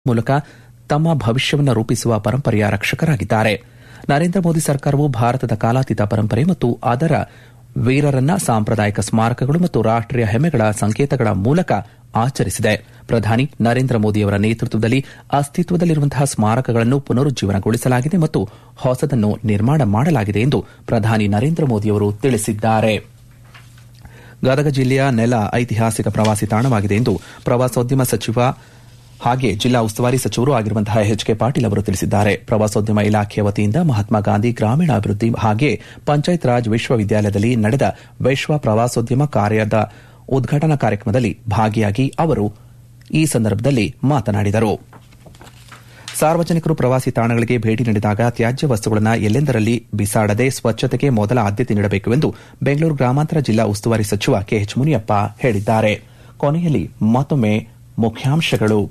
ಮೂಲಕ ತಮ್ಮ ಭವಿಷ್ಯವನ್ನು ರೂಪಿಸುವ ಪರಂಪರೆಯ ರಕ್ಷಕರಾಗಿದ್ದಾರೆ ನರೇಂದ್ರ ಮೋದಿ ಸರ್ಕಾರವು ಭಾರತದ ಕಾಲಾತೀತ ಪರಂಪರೆ ಮತ್ತು ಅದರ ವೀರರನ್ನ ಸಾಂಪ್ರದಾಯಿಕ ಸ್ಮಾರಕಗಳು ಮತ್ತು ರಾಷ್ಟೀಯ ಹೆಮ್ಮೆಗಳ ಸಂಕೇತಗಳ ಮೂಲಕ ಆಚರಿಸಿದೆ ಪ್ರಧಾನಿ ನರೇಂದ್ರ ಮೋದಿಯವರ ನೇತೃತ್ವದಲ್ಲಿ ಅಸ್ತಿತ್ವದಲ್ಲಿರುವಂತಹ ಸ್ಮಾರಕಗಳನ್ನು ಪುನರುಜ್ಜೀವನಗೊಳಿಸಲಾಗಿದೆ ಮತ್ತು ಹೊಸದನ್ನು ನಿರ್ಮಾಣ ಮಾಡಲಾಗಿದೆ ಎಂದು ಪ್ರಧಾನಿ ನರೇಂದ್ರ ಮೋದಿಯವರು ತಿಳಿಸಿದ್ದಾರೆ ಗದಗ ಜಿಲ್ಲೆಯ ನೆಲ ಐತಿಹಾಸಿಕ ಪ್ರವಾಸಿ ತಾಣವಾಗಿದೆ ಎಂದು ಪ್ರವಾಸೋದ್ಯಮ ಸಚಿವ ಹಾಗೆ ಜಿಲ್ಲಾ ಉಸ್ತುವಾರಿ ಸಚಿವರೂ ಆಗಿರುವಂತಹ ಎಚ್ ಕೆ ಪಾಟೀಲ್ ಅವರು ತಿಳಿಸಿದ್ದಾರೆ ಪ್ರವಾಸೋದ್ಯಮ ಇಲಾಖೆಯ ವತಿಯಿಂದ ಮಹಾತ್ಮ ಗಾಂಧಿ ಗ್ರಾಮೀಣಾಭಿವೃದ್ಧಿ ಹಾಗೆ ಪಂಚಾಯತ್ ರಾಜ್ ವಿಶ್ವವಿದ್ಯಾಲಯದಲ್ಲಿ ನಡೆದ ವಿಶ್ವ ಪ್ರವಾಸೋದ್ಯಮ ಕಾರ್ಯದ ಉದ್ಘಾಟನಾ ಕಾರ್ಯಕ್ರಮದಲ್ಲಿ ಭಾಗಿಯಾಗಿ ಅವರು ಈ ಸಂದರ್ಭದಲ್ಲಿ ಮಾತನಾಡಿದರು ಸಾರ್ವಜನಿಕರು ಪ್ರವಾಸಿ ತಾಣಗಳಿಗೆ ಭೇಟಿ ನೀಡಿದಾಗ ತ್ಯಾಜ್ಯ ವಸ್ತುಗಳನ್ನು ಎಲ್ಲೆಂದರಲ್ಲಿ ಬಿಸಾಡದೆ ಸ್ವಚ್ಛತೆಗೆ ಮೊದಲ ಆದ್ಯತೆ ನೀಡಬೇಕು ಎಂದು ಬೆಂಗಳೂರು ಗ್ರಾಮಾಂತರ ಜಿಲ್ಲಾ ಉಸ್ತುವಾರಿ ಸಚಿವ ಕೆಎಚ್ ಮುನಿಯಪ್ಪ ಹೇಳಿದ್ದಾರೆ ಕೊನೆಯಲ್ಲಿ ಮತ್ತೊಮ್ಮೆ ಮುಖ್ಯಾಂಶಗಳು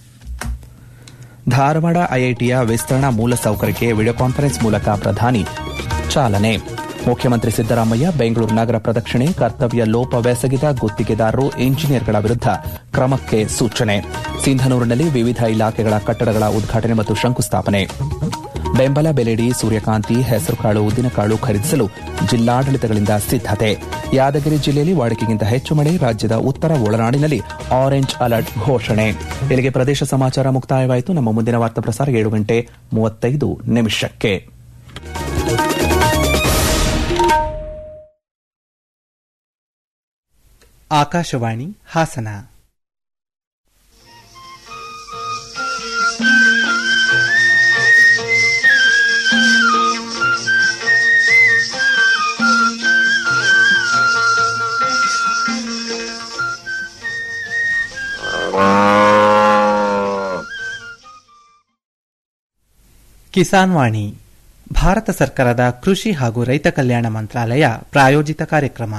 ಧಾರವಾಡ ಐಐಟಿಯ ವಿಸ್ತರಣಾ ಮೂಲಸೌಕರ್ಯಕ್ಕೆ ವಿಡಿಯೋ ಕಾನ್ಫರೆನ್ಸ್ ಮೂಲಕ ಪ್ರಧಾನಿ ಚಾಲನೆ ಮುಖ್ಯಮಂತ್ರಿ ಸಿದ್ದರಾಮಯ್ಯ ಬೆಂಗಳೂರು ನಗರ ಪ್ರದಕ್ಷಿಣೆ ಕರ್ತವ್ಯ ಲೋಪವೆಸಗಿದ ಗುತ್ತಿಗೆದಾರರು ಇಂಜಿನಿಯರ್ಗಳ ವಿರುದ್ದ ಕ್ರಮಕ್ಕೆ ಸೂಚನೆ ಸಿಂಧನೂರಿನಲ್ಲಿ ವಿವಿಧ ಇಲಾಖೆಗಳ ಕಟ್ಟಡಗಳ ಉದ್ಘಾಟನೆ ಮತ್ತು ಶಂಕುಸ್ಥಾಪನೆ ಬೆಂಬಲ ಬೆಲೆಡಿ ಸೂರ್ಯಕಾಂತಿ ಹೆಸರುಕಾಳು ಉದ್ದಿನಕಾಳು ಖರೀದಿಸಲು ಜಿಲ್ಲಾಡಳಿತಗಳಿಂದ ಸಿದ್ದತೆ ಯಾದಗಿರಿ ಜಿಲ್ಲೆಯಲ್ಲಿ ವಾಡಿಕೆಗಿಂತ ಹೆಚ್ಚು ಮಳೆ ರಾಜ್ಯದ ಉತ್ತರ ಒಳನಾಡಿನಲ್ಲಿ ಆರೆಂಜ್ ಅಲರ್ಟ್ ಘೋಷಣೆ ಇಲ್ಲಿಗೆ ಪ್ರದೇಶ ಸಮಾಚಾರ ಮುಕ್ತಾಯವಾಯಿತು ನಮ್ಮ ಮುಂದಿನ ವಾರ್ತಾ ಪ್ರಸಾರ ಏಳು ಗಂಟೆ ಮೂವತ್ತೈದು ನಿಮಿಷಕ್ಕೆ ಆಕಾಶವಾಣಿ ಹಾಸನ ಕಿಸಾನ್ ವಾಣಿ ಭಾರತ ಸರ್ಕಾರದ ಕೃಷಿ ಹಾಗೂ ರೈತ ಕಲ್ಯಾಣ ಮಂತ್ರಾಲಯ ಪ್ರಾಯೋಜಿತ ಕಾರ್ಯಕ್ರಮ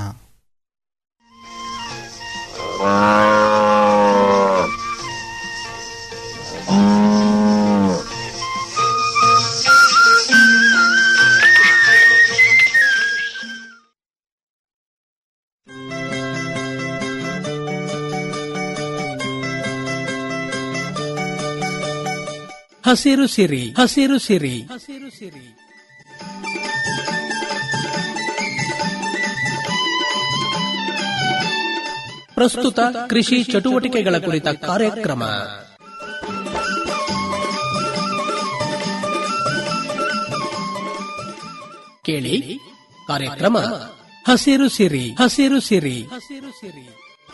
ಹಸಿರು ಸಿರಿ ಹಸಿರು ಸಿರಿ ಹಸಿರು ಸಿರಿ ಪ್ರಸ್ತುತ ಕೃಷಿ ಚಟುವಟಿಕೆಗಳ ಕುರಿತ ಕಾರ್ಯಕ್ರಮ ಕೇಳಿ ಕಾರ್ಯಕ್ರಮ ಹಸಿರು ಸಿರಿ ಹಸಿರು ಸಿರಿ ಹಸಿರು ಸಿರಿ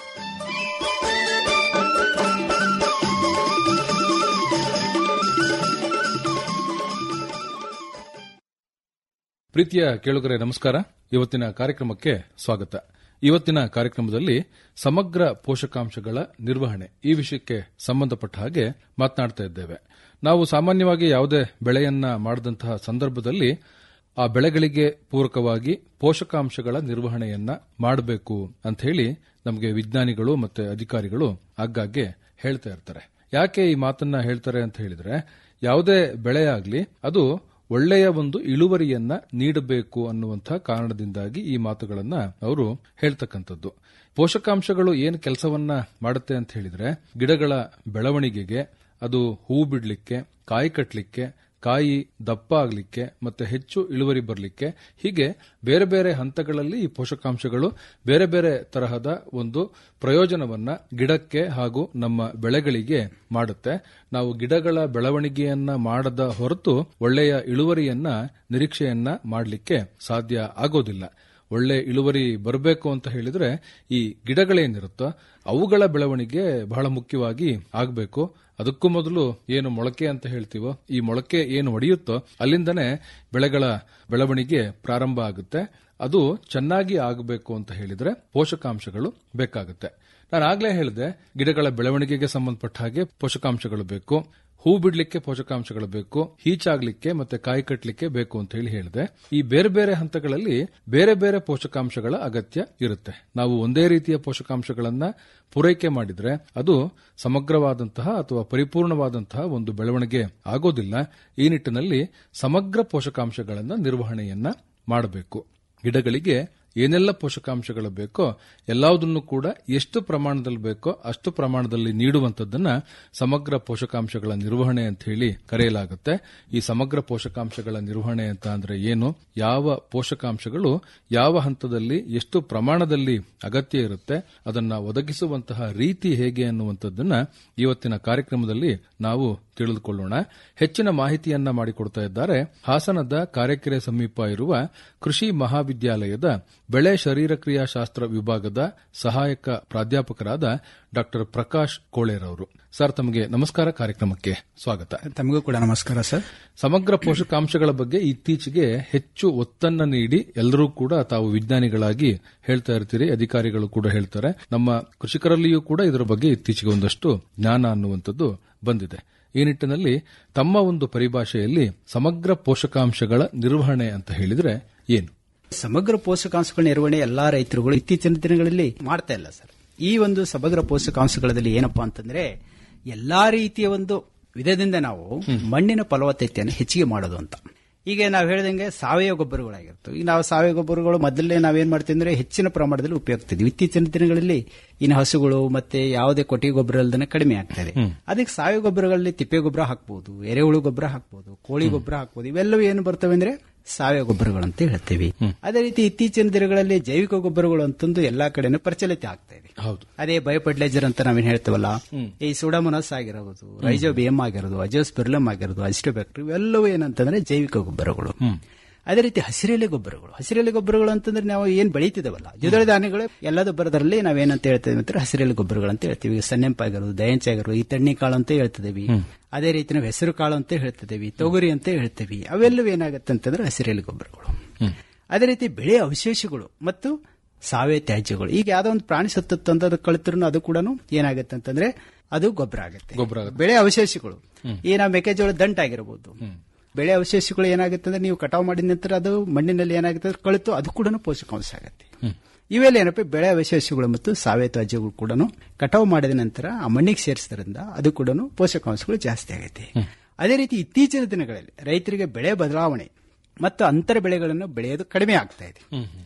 ಪ್ರೀತಿಯ ಕೇಳುಗರೆ ನಮಸ್ಕಾರ ಇವತ್ತಿನ ಕಾರ್ಯಕ್ರಮಕ್ಕೆ ಸ್ವಾಗತ ಇವತ್ತಿನ ಕಾರ್ಯಕ್ರಮದಲ್ಲಿ ಸಮಗ್ರ ಪೋಷಕಾಂಶಗಳ ನಿರ್ವಹಣೆ ಈ ವಿಷಯಕ್ಕೆ ಸಂಬಂಧಪಟ್ಟ ಹಾಗೆ ಮಾತನಾಡ್ತಾ ಇದ್ದೇವೆ ನಾವು ಸಾಮಾನ್ಯವಾಗಿ ಯಾವುದೇ ಬೆಳೆಯನ್ನ ಮಾಡಿದಂತಹ ಸಂದರ್ಭದಲ್ಲಿ ಆ ಬೆಳೆಗಳಿಗೆ ಪೂರಕವಾಗಿ ಪೋಷಕಾಂಶಗಳ ನಿರ್ವಹಣೆಯನ್ನ ಮಾಡಬೇಕು ಅಂತ ಹೇಳಿ ನಮಗೆ ವಿಜ್ಞಾನಿಗಳು ಮತ್ತೆ ಅಧಿಕಾರಿಗಳು ಆಗಾಗ್ಗೆ ಹೇಳ್ತಾ ಇರ್ತಾರೆ ಯಾಕೆ ಈ ಮಾತನ್ನ ಹೇಳ್ತಾರೆ ಅಂತ ಹೇಳಿದ್ರೆ ಯಾವುದೇ ಬೆಳೆಯಾಗ್ಲಿ ಅದು ಒಳ್ಳೆಯ ಒಂದು ಇಳುವರಿಯನ್ನ ನೀಡಬೇಕು ಅನ್ನುವಂತಹ ಕಾರಣದಿಂದಾಗಿ ಈ ಮಾತುಗಳನ್ನ ಅವರು ಹೇಳ್ತಕ್ಕಂಥದ್ದು ಪೋಷಕಾಂಶಗಳು ಏನು ಕೆಲಸವನ್ನ ಮಾಡುತ್ತೆ ಅಂತ ಹೇಳಿದ್ರೆ ಗಿಡಗಳ ಬೆಳವಣಿಗೆಗೆ ಅದು ಹೂ ಬಿಡ್ಲಿಕ್ಕೆ ಕಾಯಿ ಕಟ್ಟಲಿಕ್ಕೆ ಕಾಯಿ ದಪ್ಪ ಆಗಲಿಕ್ಕೆ ಮತ್ತೆ ಹೆಚ್ಚು ಇಳುವರಿ ಬರಲಿಕ್ಕೆ ಹೀಗೆ ಬೇರೆ ಬೇರೆ ಹಂತಗಳಲ್ಲಿ ಈ ಪೋಷಕಾಂಶಗಳು ಬೇರೆ ಬೇರೆ ತರಹದ ಒಂದು ಪ್ರಯೋಜನವನ್ನ ಗಿಡಕ್ಕೆ ಹಾಗೂ ನಮ್ಮ ಬೆಳೆಗಳಿಗೆ ಮಾಡುತ್ತೆ ನಾವು ಗಿಡಗಳ ಬೆಳವಣಿಗೆಯನ್ನ ಮಾಡದ ಹೊರತು ಒಳ್ಳೆಯ ಇಳುವರಿಯನ್ನ ನಿರೀಕ್ಷೆಯನ್ನ ಮಾಡಲಿಕ್ಕೆ ಸಾಧ್ಯ ಆಗೋದಿಲ್ಲ ಒಳ್ಳೆ ಇಳುವರಿ ಬರಬೇಕು ಅಂತ ಹೇಳಿದ್ರೆ ಈ ಗಿಡಗಳೇನಿರುತ್ತೋ ಅವುಗಳ ಬೆಳವಣಿಗೆ ಬಹಳ ಮುಖ್ಯವಾಗಿ ಆಗಬೇಕು ಅದಕ್ಕೂ ಮೊದಲು ಏನು ಮೊಳಕೆ ಅಂತ ಹೇಳ್ತೀವೋ ಈ ಮೊಳಕೆ ಏನು ಒಡೆಯುತ್ತೋ ಅಲ್ಲಿಂದನೇ ಬೆಳೆಗಳ ಬೆಳವಣಿಗೆ ಪ್ರಾರಂಭ ಆಗುತ್ತೆ ಅದು ಚೆನ್ನಾಗಿ ಆಗಬೇಕು ಅಂತ ಹೇಳಿದ್ರೆ ಪೋಷಕಾಂಶಗಳು ಬೇಕಾಗುತ್ತೆ ನಾನು ಆಗ್ಲೇ ಹೇಳಿದೆ ಗಿಡಗಳ ಬೆಳವಣಿಗೆಗೆ ಸಂಬಂಧಪಟ್ಟ ಹಾಗೆ ಪೋಷಕಾಂಶಗಳು ಬೇಕು ಹೂ ಬಿಡ್ಲಿಕ್ಕೆ ಪೋಷಕಾಂಶಗಳು ಬೇಕು ಹೀಚಾಗ್ಲಿಕ್ಕೆ ಮತ್ತೆ ಕಾಯಿ ಕಟ್ಟಲಿಕ್ಕೆ ಬೇಕು ಅಂತ ಹೇಳಿ ಹೇಳಿದೆ ಈ ಬೇರೆ ಬೇರೆ ಹಂತಗಳಲ್ಲಿ ಬೇರೆ ಬೇರೆ ಪೋಷಕಾಂಶಗಳ ಅಗತ್ಯ ಇರುತ್ತೆ ನಾವು ಒಂದೇ ರೀತಿಯ ಪೋಷಕಾಂಶಗಳನ್ನ ಪೂರೈಕೆ ಮಾಡಿದ್ರೆ ಅದು ಸಮಗ್ರವಾದಂತಹ ಅಥವಾ ಪರಿಪೂರ್ಣವಾದಂತಹ ಒಂದು ಬೆಳವಣಿಗೆ ಆಗೋದಿಲ್ಲ ಈ ನಿಟ್ಟಿನಲ್ಲಿ ಸಮಗ್ರ ಪೋಷಕಾಂಶಗಳನ್ನ ನಿರ್ವಹಣೆಯನ್ನ ಮಾಡಬೇಕು ಗಿಡಗಳಿಗೆ ಏನೆಲ್ಲ ಪೋಷಕಾಂಶಗಳು ಬೇಕೋ ಎಲ್ಲವುದನ್ನು ಕೂಡ ಎಷ್ಟು ಪ್ರಮಾಣದಲ್ಲಿ ಬೇಕೋ ಅಷ್ಟು ಪ್ರಮಾಣದಲ್ಲಿ ನೀಡುವಂತದ್ದನ್ನ ಸಮಗ್ರ ಪೋಷಕಾಂಶಗಳ ನಿರ್ವಹಣೆ ಅಂತ ಹೇಳಿ ಕರೆಯಲಾಗುತ್ತೆ ಈ ಸಮಗ್ರ ಪೋಷಕಾಂಶಗಳ ನಿರ್ವಹಣೆ ಅಂತ ಅಂದ್ರೆ ಏನು ಯಾವ ಪೋಷಕಾಂಶಗಳು ಯಾವ ಹಂತದಲ್ಲಿ ಎಷ್ಟು ಪ್ರಮಾಣದಲ್ಲಿ ಅಗತ್ಯ ಇರುತ್ತೆ ಅದನ್ನ ಒದಗಿಸುವಂತಹ ರೀತಿ ಹೇಗೆ ಅನ್ನುವಂಥದ್ದನ್ನ ಇವತ್ತಿನ ಕಾರ್ಯಕ್ರಮದಲ್ಲಿ ನಾವು ತಿಳಿದುಕೊಳ್ಳೋಣ ಹೆಚ್ಚಿನ ಮಾಹಿತಿಯನ್ನ ಮಾಡಿಕೊಡ್ತಾ ಇದ್ದಾರೆ ಹಾಸನದ ಕಾರೆಕೆರೆ ಸಮೀಪ ಇರುವ ಕೃಷಿ ಮಹಾವಿದ್ಯಾಲಯದ ಬೆಳೆ ಶರೀರಕ್ರಿಯಾಶಾಸ್ತ್ರ ವಿಭಾಗದ ಸಹಾಯಕ ಪ್ರಾಧ್ಯಾಪಕರಾದ ಡಾ ಪ್ರಕಾಶ್ ಕೋಳೇರವರು ಸರ್ ತಮಗೆ ನಮಸ್ಕಾರ ಕಾರ್ಯಕ್ರಮಕ್ಕೆ ಸ್ವಾಗತ ತಮಗೂ ಕೂಡ ನಮಸ್ಕಾರ ಸರ್ ಸಮಗ್ರ ಪೋಷಕಾಂಶಗಳ ಬಗ್ಗೆ ಇತ್ತೀಚೆಗೆ ಹೆಚ್ಚು ಒತ್ತನ್ನ ನೀಡಿ ಎಲ್ಲರೂ ಕೂಡ ತಾವು ವಿಜ್ಞಾನಿಗಳಾಗಿ ಹೇಳ್ತಾ ಇರ್ತೀರಿ ಅಧಿಕಾರಿಗಳು ಕೂಡ ಹೇಳ್ತಾರೆ ನಮ್ಮ ಕೃಷಿಕರಲ್ಲಿಯೂ ಕೂಡ ಇದರ ಬಗ್ಗೆ ಇತ್ತೀಚೆಗೆ ಒಂದಷ್ಟು ಜ್ಞಾನ ಅನ್ನುವಂಥದ್ದು ಬಂದಿದೆ ಈ ನಿಟ್ಟಿನಲ್ಲಿ ತಮ್ಮ ಒಂದು ಪರಿಭಾಷೆಯಲ್ಲಿ ಸಮಗ್ರ ಪೋಷಕಾಂಶಗಳ ನಿರ್ವಹಣೆ ಅಂತ ಹೇಳಿದ್ರೆ ಏನು ಸಮಗ್ರ ಪೋಷಕಾಂಶಗಳ ನಿರ್ವಹಣೆ ಎಲ್ಲಾ ರೈತರುಗಳು ಇತ್ತೀಚಿನ ದಿನಗಳಲ್ಲಿ ಮಾಡ್ತಾ ಇಲ್ಲ ಸರ್ ಈ ಒಂದು ಸಮಗ್ರ ಪೋಷಕಾಂಶಗಳಲ್ಲಿ ಏನಪ್ಪಾ ಅಂತಂದ್ರೆ ಎಲ್ಲಾ ರೀತಿಯ ಒಂದು ವಿಧದಿಂದ ನಾವು ಮಣ್ಣಿನ ಫಲವತ್ತತೆಯನ್ನು ಹೆಚ್ಚಿಗೆ ಮಾಡೋದು ಅಂತ ಈಗ ನಾವು ಹೇಳ್ದಂಗೆ ಸಾವಯವ ಗೊಬ್ಬರಗಳಾಗಿರ್ತವೆ ಈಗ ನಾವು ಸಾವಯವ ಗೊಬ್ಬರಗಳು ಮೊದಲೇ ನಾವೇನ್ ಮಾಡ್ತೀವಿ ಅಂದ್ರೆ ಹೆಚ್ಚಿನ ಪ್ರಮಾಣದಲ್ಲಿ ಉಪಯೋಗಿಸ್ತಿದ್ವಿ ಇತ್ತೀಚಿನ ದಿನಗಳಲ್ಲಿ ಇನ್ನು ಹಸುಗಳು ಮತ್ತೆ ಯಾವುದೇ ಕೊಟ್ಟಿಗೆ ಗೊಬ್ಬರ ಅಲ್ಲದೆ ಕಡಿಮೆ ಆಗ್ತಾ ಇದೆ ಅದಕ್ಕೆ ಸಾವಯವ ಗೊಬ್ಬರಗಳಲ್ಲಿ ತಿಪ್ಪೆ ಗೊಬ್ಬರ ಹಾಕ್ಬಹುದು ಎರೆಹುಳು ಗೊಬ್ಬರ ಹಾಕ್ಬಹುದು ಕೋಳಿ ಗೊಬ್ಬರ ಹಾಕ್ಬಹುದು ಇವೆಲ್ಲವೂ ಏನು ಬರ್ತವೆ ಅಂದ್ರೆ ಸಾವಯವ ಗೊಬ್ಬರಗಳು ಅಂತ ಹೇಳ್ತೇವೆ ಅದೇ ರೀತಿ ಇತ್ತೀಚಿನ ದಿನಗಳಲ್ಲಿ ಜೈವಿಕ ಗೊಬ್ಬರಗಳು ಅಂತಂದು ಎಲ್ಲಾ ಕಡೆನೂ ಪ್ರಚಲಿತ ಆಗ್ತಾ ಇದೆ ಹೌದು ಅದೇ ಬಯೋಫರ್ಟಿಲೈಸರ್ ಅಂತ ನಾವೇನ್ ಹೇಳ್ತೇವಲ್ಲ ಈ ಸುಡಮೊನಸ್ ಆಗಿರೋದು ರೈಜೋಬಿಯಂ ಆಗಿರೋದು ಅಜೋಸ್ಪಿರ್ಲಮ್ ಆಗಿರೋದು ಅಜಿಸ್ಟೋಬ್ಯಾಕ್ಟರ್ ಇವೆಲ್ಲವೂ ಏನಂತಂದ್ರೆ ಜೈವಿಕ ಗೊಬ್ಬರಗಳು ಅದೇ ರೀತಿ ಹಸಿರೆಲೆ ಗೊಬ್ಬರಗಳು ಹಸಿರೆಲೆ ಗೊಬ್ಬರಗಳು ಅಂತಂದ್ರೆ ನಾವು ಏನ್ ಬೆಳೀತಿದಾವಲ್ಲ ದ್ವಿದಳ ಧಾನ್ಯಗಳು ಎಲ್ಲದೂ ಬರೋದ್ರಲ್ಲಿ ನಾವೇನಂತ ಹೇಳ್ತೇವೆ ಅಂದ್ರೆ ಹಸಿರೆಲೆ ಗೊಬ್ಬರಗಳು ಅಂತ ಹೇಳ್ತೀವಿ ಈಗ ಸನ್ನೆಂಪ ಆಗಿರೋದು ದಯಂಚ ಆಗಿರೋದು ಈ ತಣ್ಣಿ ಕಾಳು ಅಂತ ಹೇಳ್ತಿದೇವಿ ಅದೇ ರೀತಿ ನಾವು ಹೆಸರು ಕಾಳು ಅಂತ ಹೇಳ್ತಿದ್ದೇವೆ ತೊಗರಿ ಅಂತ ಹೇಳ್ತೇವೆ ಅವೆಲ್ಲವೂ ಏನಾಗುತ್ತೆ ಅಂತಂದ್ರೆ ಹಸಿರೆಲೆ ಗೊಬ್ಬರಗಳು ಅದೇ ರೀತಿ ಬೆಳೆ ಅವಶೇಷಗಳು ಮತ್ತು ಸಾವಯವ ತ್ಯಾಜ್ಯಗಳು ಈಗ ಯಾವ್ದೋ ಒಂದು ಪ್ರಾಣಿ ಸತ್ತತ್ತು ಅಂತ ಅದು ಕಳಿತರು ಅದು ಕೂಡ ಏನಾಗುತ್ತೆ ಅಂತಂದ್ರೆ ಅದು ಗೊಬ್ಬರ ಆಗುತ್ತೆ ಗೊಬ್ಬರ ಆಗುತ್ತೆ. ಬೆಳೆ ಅವಶೇಷಗಳು ಈ ನಾವು ಮೆಕ್ಕೆಜೋಳ ದಂಟ ಆಗಿರಬಹುದು ಬೆಳೆ ಅವಶೇಷಗಳು ಏನಾಗುತ್ತೆ ಅಂದ್ರೆ ನೀವು ಕಟಾವು ಮಾಡಿದ ನಂತರ ಅದು ಮಣ್ಣಿನಲ್ಲಿ ಏನಾಗುತ್ತೆ ಅಂದ್ರೆ ಕಳಿತು ಅದು ಕೂಡ ಪೋಷಕಾಂಶ ಆಗುತ್ತೆ ಇವೆಲ್ಲ ಏನಪ್ಪ ಬೆಳೆ ಅವಶೇಷಗಳು ಮತ್ತು ಸಾವಯವ ತ್ಯಾಜ್ಯಗಳು ಕೂಡ ಕಟಾವು ಮಾಡಿದ ನಂತರ ಆ ಮಣ್ಣಿಗೆ ಸೇರಿಸೋದ್ರಿಂದ ಅದು ಕೂಡ ಪೋಷಕಾಂಶಗಳು ಜಾಸ್ತಿ ಆಗುತ್ತೆ ಅದೇ ರೀತಿ ಇತ್ತೀಚಿನ ದಿನಗಳಲ್ಲಿ ರೈತರಿಗೆ ಬೆಳೆ ಬದಲಾವಣೆ ಮತ್ತು ಅಂತರ ಬೆಳೆಗಳನ್ನು ಬೆಳೆಯೋದು ಕಡಿಮೆ ಆಗ್ತಾ ಇದೆ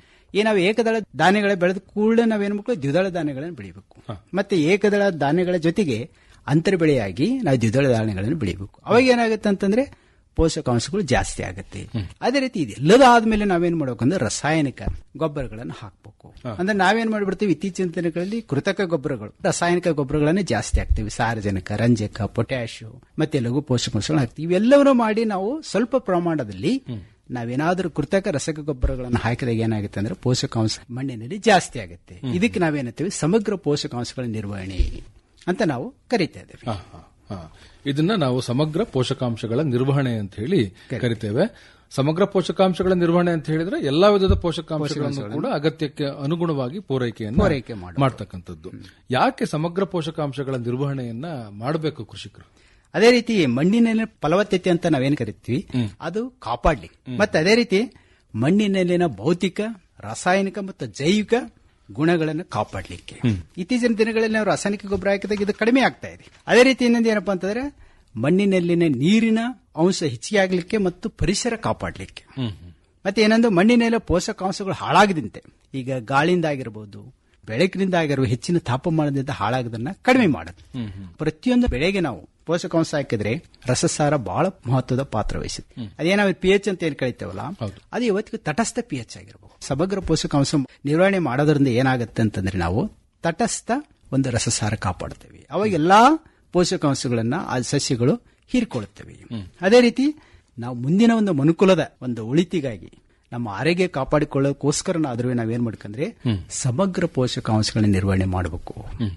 ಈ ನಾವು ಏಕದಳ ಧಾನ್ಯಗಳ ಬೆಳೆದ ಕೂಡಲೇ ನಾವೇನ್ ಮಾಡಬೇಕು ದ್ವಿದಳ ಧಾನ್ಯಗಳನ್ನು ಬೆಳಿಬೇಕು ಮತ್ತೆ ಏಕದಳ ಧಾನ್ಯಗಳ ಜೊತೆಗೆ ಅಂತರ ಬೆಳೆಯಾಗಿ ನಾವು ದ್ವಿದಳ ಧಾನ್ಯಗಳನ್ನು ಬೆಳಿಬೇಕು ಅವಾಗ ಏನಾಗುತ್ತೆ ಅಂತಂದ್ರೆ ಪೋಷಕಾಂಶಗಳು ಜಾಸ್ತಿ ಆಗುತ್ತೆ ಅದೇ ರೀತಿ ಇದೆಲ್ಲದ ಆದ್ಮೇಲೆ ನಾವೇನ್ ಮಾಡ್ಬೇಕಂದ್ರೆ ರಾಸಾಯನಿಕ ಗೊಬ್ಬರಗಳನ್ನು ಹಾಕ್ಬೇಕು ಅಂದ್ರೆ ನಾವೇನ್ ಮಾಡ್ಬಿಡ್ತೀವಿ ಇತ್ತೀಚಿನ ದಿನಗಳಲ್ಲಿ ಕೃತಕ ಗೊಬ್ಬರಗಳು ರಾಸಾಯನಿಕ ಗೊಬ್ಬರಗಳನ್ನೇ ಜಾಸ್ತಿ ಹಾಕ್ತಿವಿ ಸಾರಜನಕ ರಂಜಕ ಪೊಟ್ಯಾಶು ಮತ್ತೆ ಲಘು ಪೋಷಕಾಂಶಗಳನ್ನ ಹಾಕ್ತಿವಿ ಇವೆಲ್ಲವನ್ನೂ ಮಾಡಿ ನಾವು ಸ್ವಲ್ಪ ಪ್ರಮಾಣದಲ್ಲಿ ನಾವೇನಾದ್ರೂ ಕೃತಕ ರಸಕ ಗೊಬ್ಬರಗಳನ್ನು ಹಾಕಿದಾಗ ಏನಾಗುತ್ತೆ ಅಂದ್ರೆ ಪೋಷಕಾಂಶ ಮಣ್ಣಿನಲ್ಲಿ ಜಾಸ್ತಿ ಆಗುತ್ತೆ ಇದಕ್ಕೆ ನಾವೇನಂತೀವಿ ಸಮಗ್ರ ಪೋಷಕಾಂಶಗಳ ನಿರ್ವಹಣೆ ಅಂತ ನಾವು ಕರಿತಾ ಇದ್ದೇವೆ ಹಾ, ಹಾ, ಹಾ. ಇದನ್ನ ನಾವು ಸಮಗ್ರ ಪೋಷಕಾಂಶಗಳ ನಿರ್ವಹಣೆ ಅಂತ ಹೇಳಿ ಕರಿತೇವೆ ಸಮಗ್ರ ಪೋಷಕಾಂಶಗಳ ನಿರ್ವಹಣೆ ಅಂತ ಹೇಳಿದ್ರೆ ಎಲ್ಲಾ ವಿಧದ ಪೋಷಕಾಂಶಗಳನ್ನು ಕೂಡ ಅಗತ್ಯಕ್ಕೆ ಅನುಗುಣವಾಗಿ ಪೂರೈಕೆಯನ್ನು ಪೂರೈಕೆ ಮಾಡೋದು. ಮಾಡ್ತಕ್ಕಂಥದ್ದು ಯಾಕೆ ಸಮಗ್ರ ಪೋಷಕಾಂಶಗಳ ನಿರ್ವಹಣೆಯನ್ನ ಮಾಡಬೇಕು ಕೃಷಿಕರು ಅದೇ ರೀತಿ ಮಣ್ಣಿನ ಫಲವತ್ತತೆ ಅಂತ ನಾವೇನ್ ಕರಿತೀವಿ ಅದು ಕಾಪಾಡ್ಲಿಕ್ಕೆ ಮತ್ತೆ ಅದೇ ರೀತಿ ಮಣ್ಣಿನಲ್ಲಿನ ಭೌತಿಕ ರಾಸಾಯನಿಕ ಮತ್ತು ಜೈವಿಕ ಗುಣಗಳನ್ನು ಕಾಪಾಡಲಿಕ್ಕೆ ಇತ್ತೀಚಿನ ದಿನಗಳಲ್ಲಿ ನಾವು ರಾಸಾಯನಿಕ ಗೊಬ್ಬರ ಹಾಕಿದಾಗ ಇದು ಕಡಿಮೆ ಆಗ್ತಾ ಇದೆ ಅದೇ ರೀತಿ ಇನ್ನೊಂದು ಏನಪ್ಪಾ ಅಂತಂದ್ರೆ ಮಣ್ಣಿನಲ್ಲಿನ ನೀರಿನ ಅಂಶ ಹೆಚ್ಚಿಗೆ ಆಗಲಿಕ್ಕೆ ಮತ್ತು ಪರಿಸರ ಕಾಪಾಡಲಿಕ್ಕೆ ಮತ್ತೆ ಏನಂದ್ರೆ ಮಣ್ಣಿನೆಲ್ಲ ಪೋಷಕಾಂಶಗಳು ಹಾಳಾಗದಂತೆ ಈಗ ಗಾಳಿಯಿಂದ ಆಗಿರಬಹುದು ಬೆಳಕಿನಿಂದ ಆಗಿರುವ ಹೆಚ್ಚಿನ ತಾಪಮಾನದಿಂದ ಹಾಳಾಗದನ್ನ ಕಡಿಮೆ ಮಾಡುತ್ತೆ ಪ್ರತಿಯೊಂದು ಬೆಳೆಗೆ ನಾವು ಪೋಷಕಾಂಶ ಹಾಕಿದ್ರೆ ರಸಸಾರ ಬಹಳ ಮಹತ್ವದ ಪಾತ್ರ ವಹಿಸುತ್ತೆ ಅದೇ ನಾವು ಪಿ ಎಚ್ ಅಂತ ಏನ್ ಕಳಿತೇವಲ್ಲ ಅದು ಇವತ್ತಿಗೆ ತಟಸ್ಥ ಪಿ ಎಚ್ ಆಗಿರಬಹುದು ಸಮಗ್ರ ಪೋಷಕಾಂಶ ನಿರ್ವಹಣೆ ಮಾಡೋದ್ರಿಂದ ಏನಾಗುತ್ತೆ ಅಂತಂದ್ರೆ ನಾವು ತಟಸ್ಥ ಒಂದು ರಸಸಾರ ಕಾಪಾಡ್ತೇವೆ ಅವಾಗ ಎಲ್ಲಾ ಪೋಷಕಾಂಶಗಳನ್ನ ಆ ಸಸ್ಯಗಳು ಹೀರ್ಕೊಳ್ಳುತ್ತವೆ ಅದೇ ರೀತಿ ನಾವು ಮುಂದಿನ ಒಂದು ಮನುಕುಲದ ಒಂದು ಉಳಿತಿಗಾಗಿ ನಮ್ಮ ಆರೋಗ್ಯ ಕಾಪಾಡಿಕೊಳ್ಳೋಕೋಸ್ಕರನಾದ್ರೂ ನಾವೇನ್ ಮಾಡ್ಕಂದ್ರೆ ಸಮಗ್ರ ಪೋಷಕಾಂಶಗಳ ನಿರ್ವಹಣೆ ಮಾಡಬೇಕು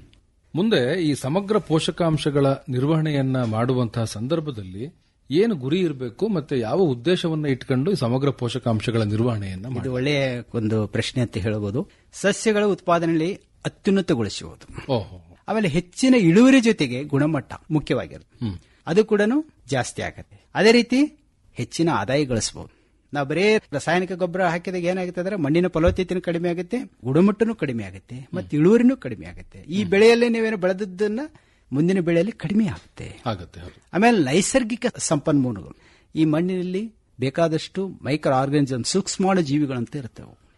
ಮುಂದೆ ಈ ಸಮಗ್ರ ಪೋಷಕಾಂಶಗಳ ನಿರ್ವಹಣೆಯನ್ನ ಮಾಡುವಂತಹ ಸಂದರ್ಭದಲ್ಲಿ ಏನು ಗುರಿ ಇರಬೇಕು ಮತ್ತೆ ಯಾವ ಉದ್ದೇಶವನ್ನ ಇಟ್ಕೊಂಡು ಈ ಸಮಗ್ರ ಪೋಷಕಾಂಶಗಳ ನಿರ್ವಹಣೆಯನ್ನ ಮಾಡಿ ಇದು ಒಳ್ಳೆಯ ಒಂದು ಪ್ರಶ್ನೆ ಅಂತ ಹೇಳಬಹುದು ಸಸ್ಯಗಳ ಉತ್ಪಾದನೆಯಲ್ಲಿ ಅತ್ಯುನ್ನತಗೊಳಿಸುವುದು ಓಹೋ ಆಮೇಲೆ ಹೆಚ್ಚಿನ ಇಳುವರಿ ಜೊತೆಗೆ ಗುಣಮಟ್ಟ ಮುಖ್ಯವಾಗಿರುತ್ತೆ ಅದು ಕೂಡ ಜಾಸ್ತಿ ಆಗತ್ತೆ ಅದೇ ರೀತಿ ಹೆಚ್ಚಿನ ಆದಾಯ ಗಳಿಸಬಹುದು ನಾವು ಬರೇ ರಾಸಾಯನಿಕ ಗೊಬ್ಬರ ಹಾಕಿದಾಗ ಏನಾಗುತ್ತೆ ಅಂದ್ರೆ ಮಣ್ಣಿನ ಫಲವತ್ತತೆನೂ ಕಡಿಮೆ ಆಗುತ್ತೆ ಗುಣಮಟ್ಟನೂ ಕಡಿಮೆ ಆಗುತ್ತೆ ಮತ್ತೆ ಇಳುವರಿನೂ ಕಡಿಮೆ ಆಗುತ್ತೆ ಈ ಬೆಳೆಯಲ್ಲಿ ನೀವೇನು ಬೆಳೆದದ್ದನ್ನ ಮುಂದಿನ ಬೆಳೆಯಲ್ಲಿ ಕಡಿಮೆ ಆಗುತ್ತೆ ಆಗತ್ತೆ ಹೌದು ಆಮೇಲೆ ನೈಸರ್ಗಿಕ ಸಂಪನ್ಮೂಲಗಳು ಈ ಮಣ್ಣಿನಲ್ಲಿ ಬೇಕಾದಷ್ಟು ಮೈಕ್ರೋ ಆರ್ಗನಿಸಮ್ ಸೂಕ್ಷ್ಮಾಣು ಜೀವಿಗಳಂತ ಇರ್ತವೆ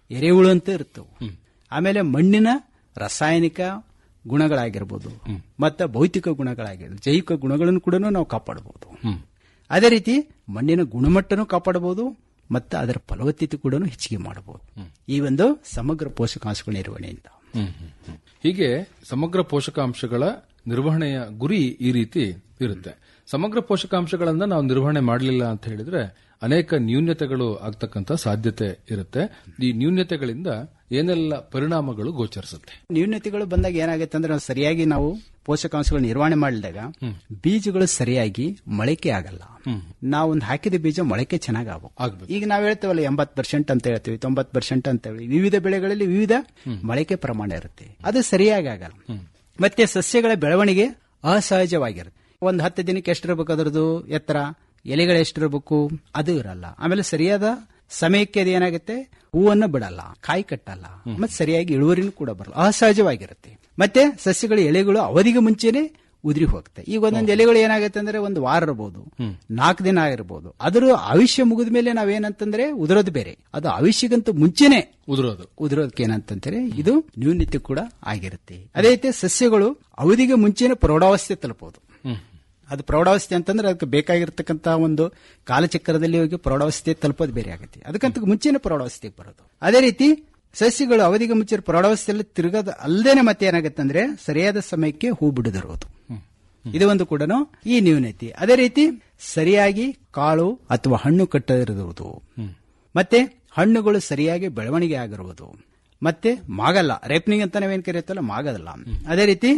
ಎರೆಹುಳು ಅಂತ ಇರ್ತವೆ ಆಮೇಲೆ ಮಣ್ಣಿನ ರಾಸಾಯನಿಕ ಗುಣಗಳಾಗಿರ್ಬೋದು ಮತ್ತೆ ಭೌತಿಕ ಗುಣಗಳಾಗಿರ್ಬೋದು ಜೈವಿಕ ಗುಣಗಳನ್ನು ಕೂಡ ನಾವು ಕಾಪಾಡಬಹುದು ಅದೇ ರೀತಿ ಮಣ್ಣಿನ ಗುಣಮಟ್ಟನೂ ಕಾಪಾಡಬಹುದು ಮತ್ತು ಅದರ ಫಲವತ್ತತೆ ಕೂಡ ಹೆಚ್ಚಿಗೆ ಮಾಡಬಹುದು ಈ ಒಂದು ಸಮಗ್ರ ಪೋಷಕಾಂಶಗಳ ನಿರ್ವಹಣೆಯಿಂದ ಹ್ಮ್, ಹ್ಮ್, ಹ್ಮ್. ಹೀಗೆ ಸಮಗ್ರ ಪೋಷಕಾಂಶಗಳ ನಿರ್ವಹಣೆಯ ಗುರಿ ಈ ರೀತಿ ಇರುತ್ತೆ ಸಮಗ್ರ ಪೋಷಕಾಂಶಗಳನ್ನ ನಾವು ನಿರ್ವಹಣೆ ಮಾಡಲಿಲ್ಲ ಅಂತ ಹೇಳಿದ್ರೆ ಅನೇಕ ನ್ಯೂನ್ಯತೆಗಳು ಆಗ್ತಕ್ಕಂತ ಸಾಧ್ಯತೆ ಇರುತ್ತೆ ಈ ನ್ಯೂನ್ಯತೆಗಳಿಂದ ಏನೆಲ್ಲ ಪರಿಣಾಮಗಳು ಗೋಚರಿಸುತ್ತೆ ನ್ಯೂನತೆಗಳು ಬಂದಾಗ ಏನಾಗುತ್ತೆ ಅಂದ್ರೆ ನಾವು ಸರಿಯಾಗಿ ನಾವು ಪೋಷಕಾಂಶಗಳು ನಿರ್ವಹಣೆ ಮಾಡಿದಾಗ ಬೀಜಗಳು ಸರಿಯಾಗಿ ಮೊಳಕೆ ಆಗಲ್ಲ ನಾವು ಒಂದು ಹಾಕಿದ ಬೀಜ ಮೊಳಕೆ ಚೆನ್ನಾಗಿ ಆಗ್ಬೇಕು ಆಗ್ಬೇಕು. ಈಗ ನಾವು ಹೇಳ್ತೇವಲ್ಲ ಎಂಬತ್ ಪರ್ಸೆಂಟ್ ಅಂತ ಹೇಳ್ತೀವಿ ತೊಂಬತ್ ಪರ್ಸೆಂಟ್ ಅಂತ ಹೇಳಿ ವಿವಿಧ ಬೆಳೆಗಳಲ್ಲಿ ವಿವಿಧ ಮೊಳಕೆ ಪ್ರಮಾಣ ಇರುತ್ತೆ ಅದು ಸರಿಯಾಗಿ ಆಗಲ್ಲ ಮತ್ತೆ ಸಸ್ಯಗಳ ಬೆಳವಣಿಗೆ ಅಸಹಜವಾಗಿರುತ್ತೆ ಒಂದು ಹತ್ತು ದಿನಕ್ಕೆ ಎಷ್ಟಿರ್ಬೇಕು ಅದರದ್ದು ಎತ್ತರ ಎಲೆಗಳು ಎಷ್ಟಿರ್ಬೇಕು ಅದು ಇರಲ್ಲ ಆಮೇಲೆ ಸರಿಯಾದ ಸಮಯಕ್ಕೆ ಅದು ಏನಾಗುತ್ತೆ ಹೂವನ್ನು ಬಿಡಲ್ಲ ಕಾಯಿ ಕಟ್ಟಲ್ಲ ಮತ್ತೆ ಸರಿಯಾಗಿ ಇಳುವರಿನೂ ಕೂಡ ಬರಲ್ಲ ಅಸಹಜವಾಗಿರುತ್ತೆ ಮತ್ತೆ ಸಸ್ಯಗಳ ಎಲೆಗಳು ಅವಧಿಗೆ ಮುಂಚೆನೆ ಉದುರಿ ಹೋಗುತ್ತೆ ಈಗ ಒಂದೊಂದು ಎಲೆಗಳು ಏನಾಗುತ್ತೆ ಅಂದ್ರೆ ಒಂದು ವಾರ ಇರಬಹುದು ನಾಲ್ಕು ದಿನ ಆಗಿರ್ಬೋದು ಅದರ ಆಯುಷ್ಯ ಮುಗಿದ ಮೇಲೆ ನಾವೇನಂತಂದ್ರೆ ಉದುರೋದು ಬೇರೆ ಅದು ಆಯುಷ್ಯಗಂತೂ ಮುಂಚೆನೆ ಉದುರೋದು ಉದುರೋದಕ್ಕೆ ಏನಂತಂತಾರೆ ಇದು ನ್ಯೂನ್ಯತೆ ಕೂಡ ಆಗಿರುತ್ತೆ ಅದೇ ರೀತಿ ಸಸ್ಯಗಳು ಅವಧಿಗೆ ಮುಂಚೆನೆ ಪ್ರೌಢಾವಸ್ಥೆ ತಲುಪಬಹುದು ಅದು ಪ್ರೌಢಾವಸ್ಥೆ ಅಂತಂದ್ರೆ ಅದಕ್ಕೆ ಬೇಕಾಗಿರ್ತಕ್ಕಂತ ಒಂದು ಕಾಲಚಕ್ರದಲ್ಲಿ ಹೋಗಿ ಪ್ರೌಢಾವಸ್ಥೆ ತಲುಪೋದು ಬೇರೆ ಆಗುತ್ತೆ ಅದಕ್ಕಂತ ಮುಂಚೆನೆ ಪ್ರೌಢಾವಸ್ಥೆಗೆ ಬರೋದು ಅದೇ ರೀತಿ ಸಸ್ಯಗಳು ಅವಧಿಗೆ ಮುಂಚೆ ಪ್ರೌಢಾವಸ್ಥೆಯಲ್ಲಿ ತಿರುಗದ ಅಲ್ಲದೇನೆ ಮತ್ತೆ ಏನಾಗುತ್ತೆ ಅಂದ್ರೆ ಸರಿಯಾದ ಸಮಯಕ್ಕೆ ಹೂ ಬಿಡದಿರುವುದು ಇದು ಒಂದು ಕೂಡ ಈ ನ್ಯೂನತೆ ಅದೇ ರೀತಿ ಸರಿಯಾಗಿ ಕಾಳು ಅಥವಾ ಹಣ್ಣು ಕಟ್ಟದಿರುವುದು ಮತ್ತೆ ಹಣ್ಣುಗಳು ಸರಿಯಾಗಿ ಬೆಳವಣಿಗೆ ಆಗಿರುವುದು ಮತ್ತೆ ಮಾಗಲ್ಲ ರೇಪ್ನಿಂಗ್ ಅಂತ ನಾವೇನ್ ಕರೆಯುತ್ತಲ್ಲ ಮಾಗದಲ್ಲ ಅದೇ ರೀತಿ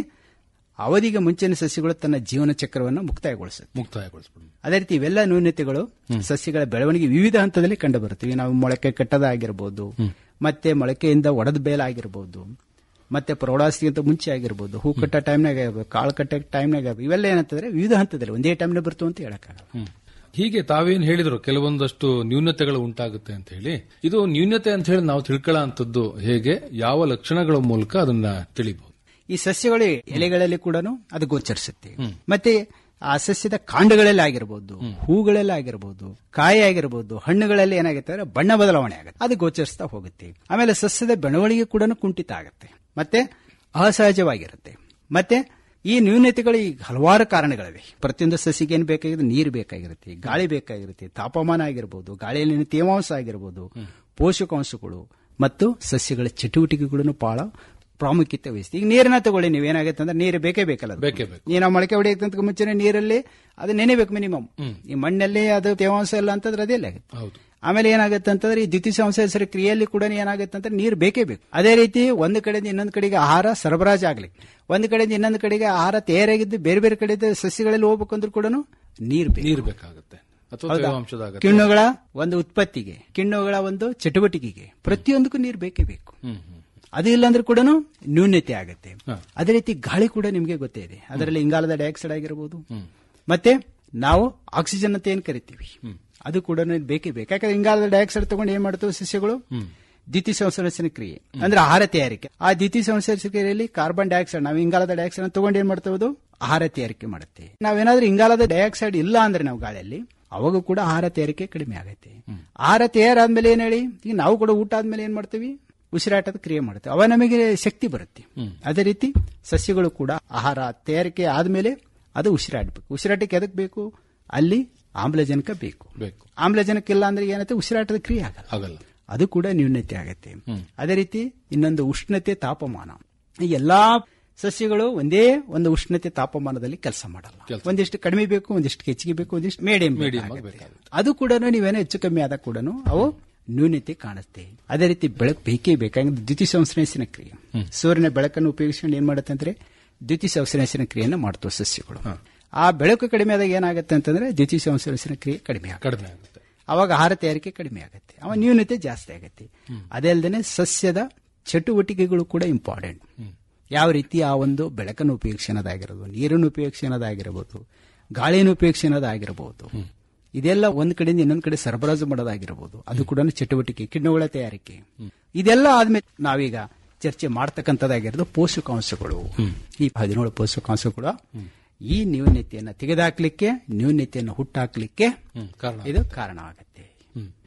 ಅವಧಿಗೆ ಮುಂಚಿನ ಸಸ್ಯಗಳು ತನ್ನ ಜೀವನ ಚಕ್ರವನ್ನು ಮುಕ್ತಾಯಗೊಳಿಸುತ್ತೆ ಮುಕ್ತಾಯಗೊಳಿಸ್ಬಿಡು ಅದೇ ರೀತಿ ಇವೆಲ್ಲ ನ್ಯೂನತೆಗಳು ಸಸ್ಯಗಳ ಬೆಳವಣಿಗೆ ವಿವಿಧ ಹಂತದಲ್ಲಿ ಕಂಡು ಬರುತ್ತವೆ ನಾವು ಮೊಳಕೆ ಕಟ್ಟದಾಗಿರ್ಬೋದು ಮತ್ತೆ ಮೊಳಕೆಯಿಂದ ಒಡೆದ ಬೇಲಾಗಿರ್ಬೋದು ಮತ್ತೆ ಪ್ರೌಢಾಸ್ತಿಗಿಂತ ಮುಂಚೆ ಆಗಿರ್ಬೋದು ಹೂ ಕಟ್ಟ ಟೈಮ್ನಾಗ ಆಗಿರ್ಬೋದು ಕಾಳು ಕಟ್ಟ ಟೈಮ್ನಾಗ ಆಗಿರ್ಬೋದು ಇವೆಲ್ಲ ಏನಂತಂದ್ರೆ ವಿವಿಧ ಹಂತದಲ್ಲಿ ಒಂದೇ ಟೈಮ್ನಾಗ ಬರ್ತು ಅಂತ ಹೇಳಕ್ಕಾಗಲ್ಲ ಹೀಗೆ ತಾವೇನ್ ಹೇಳಿದ್ರು ಕೆಲವೊಂದಷ್ಟು ನ್ಯೂನತೆಗಳು ಉಂಟಾಗುತ್ತೆ ಅಂತ ಹೇಳಿ ಇದು ನ್ಯೂನತೆ ಅಂತ ಹೇಳಿ ನಾವು ತಿಳ್ಕೊಳ್ಳೋ ಅಂತದ್ದು ಹೇಗೆ ಯಾವ ಲಕ್ಷಣಗಳ ಮೂಲಕ ಅದನ್ನ ತಿಳಿಬಹುದು ಈ ಸಸ್ಯಗಳು ಎಲೆಗಳಲ್ಲಿ ಕೂಡ ಅದು ಗೋಚರಿಸುತ್ತೆ ಮತ್ತೆ ಆ ಸಸ್ಯದ ಕಾಂಡಗಳಲ್ಲಿ ಆಗಿರ್ಬೋದು ಹೂಗಳಲ್ಲಿ ಆಗಿರ್ಬೋದು ಕಾಯಿ ಆಗಿರ್ಬೋದು ಹಣ್ಣುಗಳಲ್ಲಿ ಏನಾಗುತ್ತೆ ಅಂದ್ರೆ ಬಣ್ಣ ಬದಲಾವಣೆ ಆಗುತ್ತೆ ಅದು ಗೋಚರಿಸ್ತಾ ಹೋಗುತ್ತೆ ಆಮೇಲೆ ಸಸ್ಯದ ಬೆಳವಣಿಗೆ ಕೂಡ ಕುಂಠಿತ ಆಗುತ್ತೆ ಮತ್ತೆ ಅಸಹಜವಾಗಿರುತ್ತೆ ಮತ್ತೆ ಈ ನ್ಯೂನತೆಗಳು ಈಗ ಹಲವಾರು ಕಾರಣಗಳಿವೆ ಪ್ರತಿಯೊಂದು ಸಸಿಗೆ ಏನ್ ಬೇಕಾಗಿರುತ್ತೆ ನೀರು ಬೇಕಾಗಿರುತ್ತೆ ಗಾಳಿ ಬೇಕಾಗಿರುತ್ತೆ ತಾಪಮಾನ ಆಗಿರ್ಬೋದು ಗಾಳಿಯಲ್ಲಿನ ತೇವಾಂಶ ಆಗಿರ್ಬೋದು ಪೋಷಕಾಂಶಗಳು ಮತ್ತು ಸಸ್ಯಗಳ ಚಟುವಟಿಕೆಗಳನ್ನು ಬಹಳ ಪ್ರಾಮುಖ್ಯತೆ ವಹಿಸುತ್ತೆ ಈಗ ನೀರನ್ನ ತಗೊಳ್ಳಿ ನೀವೇನಾಗುತ್ತೆ ಅಂದ್ರೆ ನೀರು ಬೇಕೇ ಬೇಕಲ್ಲ ಅದು. ಬೇಕೇ ಬೇಕು. ಈಗ ನಾವು ಮೊಳಕೆ ಹೊಡೆಯೋಕ್ಕಿಂತ ಮುಂಚೆನೆ ನೀರಲ್ಲಿ ಅದು ನೆನೆಬೇಕು ಮಿನಿಮಮ್ ಈ ಮಣ್ಣಲ್ಲಿ ಅದು ತೇವಾಂಶ ಇಲ್ಲ ಅಂತಂದ್ರೆ ಅದೇ ಆಗುತ್ತೆ ಹೌದು ಆಮೇಲೆ ಏನಾಗುತ್ತೆ ಅಂತಂದ್ರೆ ಈ ದ್ವಿತೀಯ ಸಂಶ್ಲೇಷಣ ಕ್ರಿಯೆಯಲ್ಲಿ ಕೂಡ ಏನಾಗುತ್ತೆ ಅಂದ್ರೆ ನೀರು ಬೇಕೇ ಬೇಕು ಅದೇ ರೀತಿ ಒಂದು ಕಡೆಯಿಂದ ಇನ್ನೊಂದು ಕಡೆಗೆ ಆಹಾರ ಸರಬರಾಜು ಆಗ್ಲಿ ಒಂದು ಕಡೆಯಿಂದ ಇನ್ನೊಂದು ಕಡೆಗೆ ಆಹಾರ ತಯಾರಾಗಿದ್ದು ಬೇರೆ ಬೇರೆ ಕಡೆ ಸಸ್ಯಗಳಲ್ಲಿ ಹೋಗ್ಬೇಕಂದ್ರೂ ಕೂಡ ನೀರು ಬೇಕು ನೀರು ಬೇಕಾಗುತ್ತೆ ಅಥವಾ ಹೌದಾ? ತೇವಾಂಶದ ಅಗತ್ಯ. ಕಿಣ್ಣುಗಳ ಒಂದು ಉತ್ಪತ್ತಿಗೆ ಕಿಣ್ಣುಗಳ ಒಂದು ಚಟುವಟಿಕೆಗೆ ಪ್ರತಿಯೊಂದಕ್ಕೂ ನೀರು ಬೇಕೇ ಬೇಕು ಹ್ಮ್ ಹ್ಮ್ ಅದು ಇಲ್ಲಾಂದ್ರೆ ಕೂಡ ನ್ಯೂನ್ಯತೆ ಆಗುತ್ತೆ ಹಾ. ಅದೇ ರೀತಿ ಗಾಳಿ ಕೂಡ ನಿಮಗೆ ಗೊತ್ತೇ ಇದೆ ಅದರಲ್ಲಿ ಇಂಗಾಲದ ಡೈಆಕ್ಸೈಡ್ ಆಗಿರಬಹುದು ಮತ್ತೆ ನಾವು ಆಕ್ಸಿಜನ್ ಅಂತ ಏನ್ ಕರಿತೀವಿ ಅದು ಕೂಡ ಬೇಕೇ ಬೇಕು ಯಾಕಂದ್ರೆ ಇಂಗಾಲದ ಡೈಆಕ್ಸೈಡ್ ತಗೊಂಡು ಏನ್ ಮಾಡ್ತವೆ ಸಸ್ಯಗಳು ದ್ವಿತೀಯ ಸಂಶ್ಲೇಷಣ ಕ್ರಿಯೆ ಅಂದ್ರೆ ಆಹಾರ ತಯಾರಿಕೆ ಆ ದ್ವಿತೀಯ ಸಂಶ್ಲೇಷಣ ಕ್ರಿಯೆಯಲ್ಲಿ ಕಾರ್ಬನ್ ಡೈಆಕ್ಸೈಡ್ ನಾವು ಇಂಗಾಲದ ಡೈಆಕ್ಸೈಡ್ ತಗೊಂಡು ಏನ್ ಮಾಡ್ತೇವೆ ಅದು ಆಹಾರ ತಯಾರಿಕೆ ಮಾಡುತ್ತೆ ನಾವೇನಾದ್ರೂ ಇಂಗಾಲದ ಡೈಆಕ್ಸೈಡ್ ಇಲ್ಲ ಅಂದ್ರೆ ನಾವು ಗಾಳಿಯಲ್ಲಿ ಅವಾಗ ಕೂಡ ಆಹಾರ ತಯಾರಿಕೆ ಕಡಿಮೆ ಆಗುತ್ತೆ ಆಹಾರ ತಯಾರಾದ್ಮೇಲೆ ಏನ್ ಹೇಳಿ ಈಗ ನಾವು ಕೂಡ ಊಟ ಆದ್ಮೇಲೆ ಏನ್ ಮಾಡ್ತೀವಿ ಉಸಿರಾಟದ ಕ್ರಿಯೆ ಮಾಡುತ್ತೆ ಅವ ನಮಗೆ ಶಕ್ತಿ ಬರುತ್ತೆ ಅದೇ ರೀತಿ ಸಸ್ಯಗಳು ಕೂಡ ಆಹಾರ ತಯಾರಿಕೆ ಆದ್ಮೇಲೆ ಅದು ಉಸಿರಾಡಬೇಕು ಉಸಿರಾಟಕ್ಕೆ ಎದಕ್ ಬೇಕು ಅಲ್ಲಿ ಆಮ್ಲಜನಕ ಬೇಕು ಬೇಕು ಆಮ್ಲಜನಕ ಇಲ್ಲ ಅಂದ್ರೆ ಏನಾಗುತ್ತೆ ಉಸಿರಾಟದ ಕ್ರಿಯೆ ಆಗಲ್ಲ ಆಗಲ್ಲ ಅದು ಕೂಡ ನ್ಯೂನತೆ ಆಗುತ್ತೆ ಅದೇ ರೀತಿ ಇನ್ನೊಂದು ಉಷ್ಣತೆ ತಾಪಮಾನ ಈ ಎಲ್ಲಾ ಸಸ್ಯಗಳು ಒಂದೇ ಒಂದು ಉಷ್ಣತೆ ತಾಪಮಾನದಲ್ಲಿ ಕೆಲಸ ಮಾಡಲ್ಲ ಕೆಲ್ಸ. ಒಂದಿಷ್ಟು ಕಡಿಮೆ ಬೇಕು ಒಂದಿಷ್ಟು ಹೆಚ್ಚಿಗೆ ಬೇಕು ಒಂದಿಷ್ಟು ಮೀಡಿಯಂ Medium ಆಗಿ ಬೇಕಾಗುತ್ತೆ. ಅದು ಕೂಡ ನೀವೇನೋ ಹೆಚ್ಚು ಕಮ್ಮಿ ಆದಾಗ ಕೂಡ ಅವು ನ್ಯೂನತೆ ಕಾಣುತ್ತೆ ಅದೇ ರೀತಿ ಬೆಳಕು ಬೇಕೇ ಬೇಕಾಗಿದ್ದು ದ್ವಿತೀಯ ಸಂಶ್ಲೇಷಣ ಕ್ರಿಯೆ ಸೂರ್ಯನ ಬೆಳಕನ್ನು ಉಪಯೋಗಿಸಿಕೊಂಡು ಏನ್ ಮಾಡುತ್ತೆ ಅಂದ್ರೆ ದ್ವಿತೀಯ ಸಂಶ್ಲೇಷಣ ಕ್ರಿಯೆಯನ್ನು ಮಾಡ್ತವೆ ಸಸ್ಯಗಳು ಆ ಬೆಳಕು ಕಡಿಮೆ ಆದಾಗ ಏನಾಗುತ್ತೆ ಅಂತಂದ್ರೆ ದ್ವಿತೀಯ ಸಂಶ್ಲೇಷಣ ಕ್ರಿಯೆ ಕಡಿಮೆ ಆಗುತ್ತೆ ಕಡಿಮೆ ಆಗುತ್ತೆ ಅವಾಗ ಆಹಾರ ತಯಾರಿಕೆ ಕಡಿಮೆ ಆಗುತ್ತೆ ಅವ ನ್ಯೂನತೆ ಜಾಸ್ತಿ ಆಗುತ್ತೆ ಅದೇ ಅಲ್ಲದೆ ಸಸ್ಯದ ಚಟುವಟಿಕೆಗಳು ಕೂಡ ಇಂಪಾರ್ಟೆಂಟ್ ಯಾವ ರೀತಿ ಆ ಒಂದು ಬೆಳಕನ್ನು ಉಪಯೋಗಿಸೋದಾಗಿರೋದು ನೀರನ್ನು ಉಪಯೋಗಿಸೋದಾಗಿರಬಹುದು ಗಾಳಿಯನ್ನು ಉಪಯೋಗಿಸೋದಾಗಿರಬಹುದು ಇದೆಲ್ಲ ಒಂದ್ ಕಡೆಯಿಂದ ಇನ್ನೊಂದ್ ಕಡೆ ಸರಬರಾಜು ಮಾಡೋದಾಗಿರಬಹುದು ಅದು ಕೂಡ ಚಟುವಟಿಕೆ ಕಿಣ್ಣುಗಳ ತಯಾರಿಕೆ ಇದೆಲ್ಲ ಆದ್ಮೇಲೆ ನಾವೀಗ ಚರ್ಚೆ ಮಾಡ್ತಕ್ಕಂಥದ್ದಾಗಿರೋದು ಪೋಷಕಾಂಶಗಳು ಈ ಹದಿನೇಳು ಪೋಷಕಾಂಶಗಳು ಈ ನ್ಯೂನ್ಯತೆಯನ್ನು ತೆಗೆದುಹಾಕ್ಲಿಕ್ಕೆ ನ್ಯೂನ್ಯತೆಯನ್ನು ಹುಟ್ಟಾಕ್ಲಿಕ್ಕೆ ಹ್ಮ್ ಕಾರಣ ಇದು ಕಾರಣ ಆಗುತ್ತೆ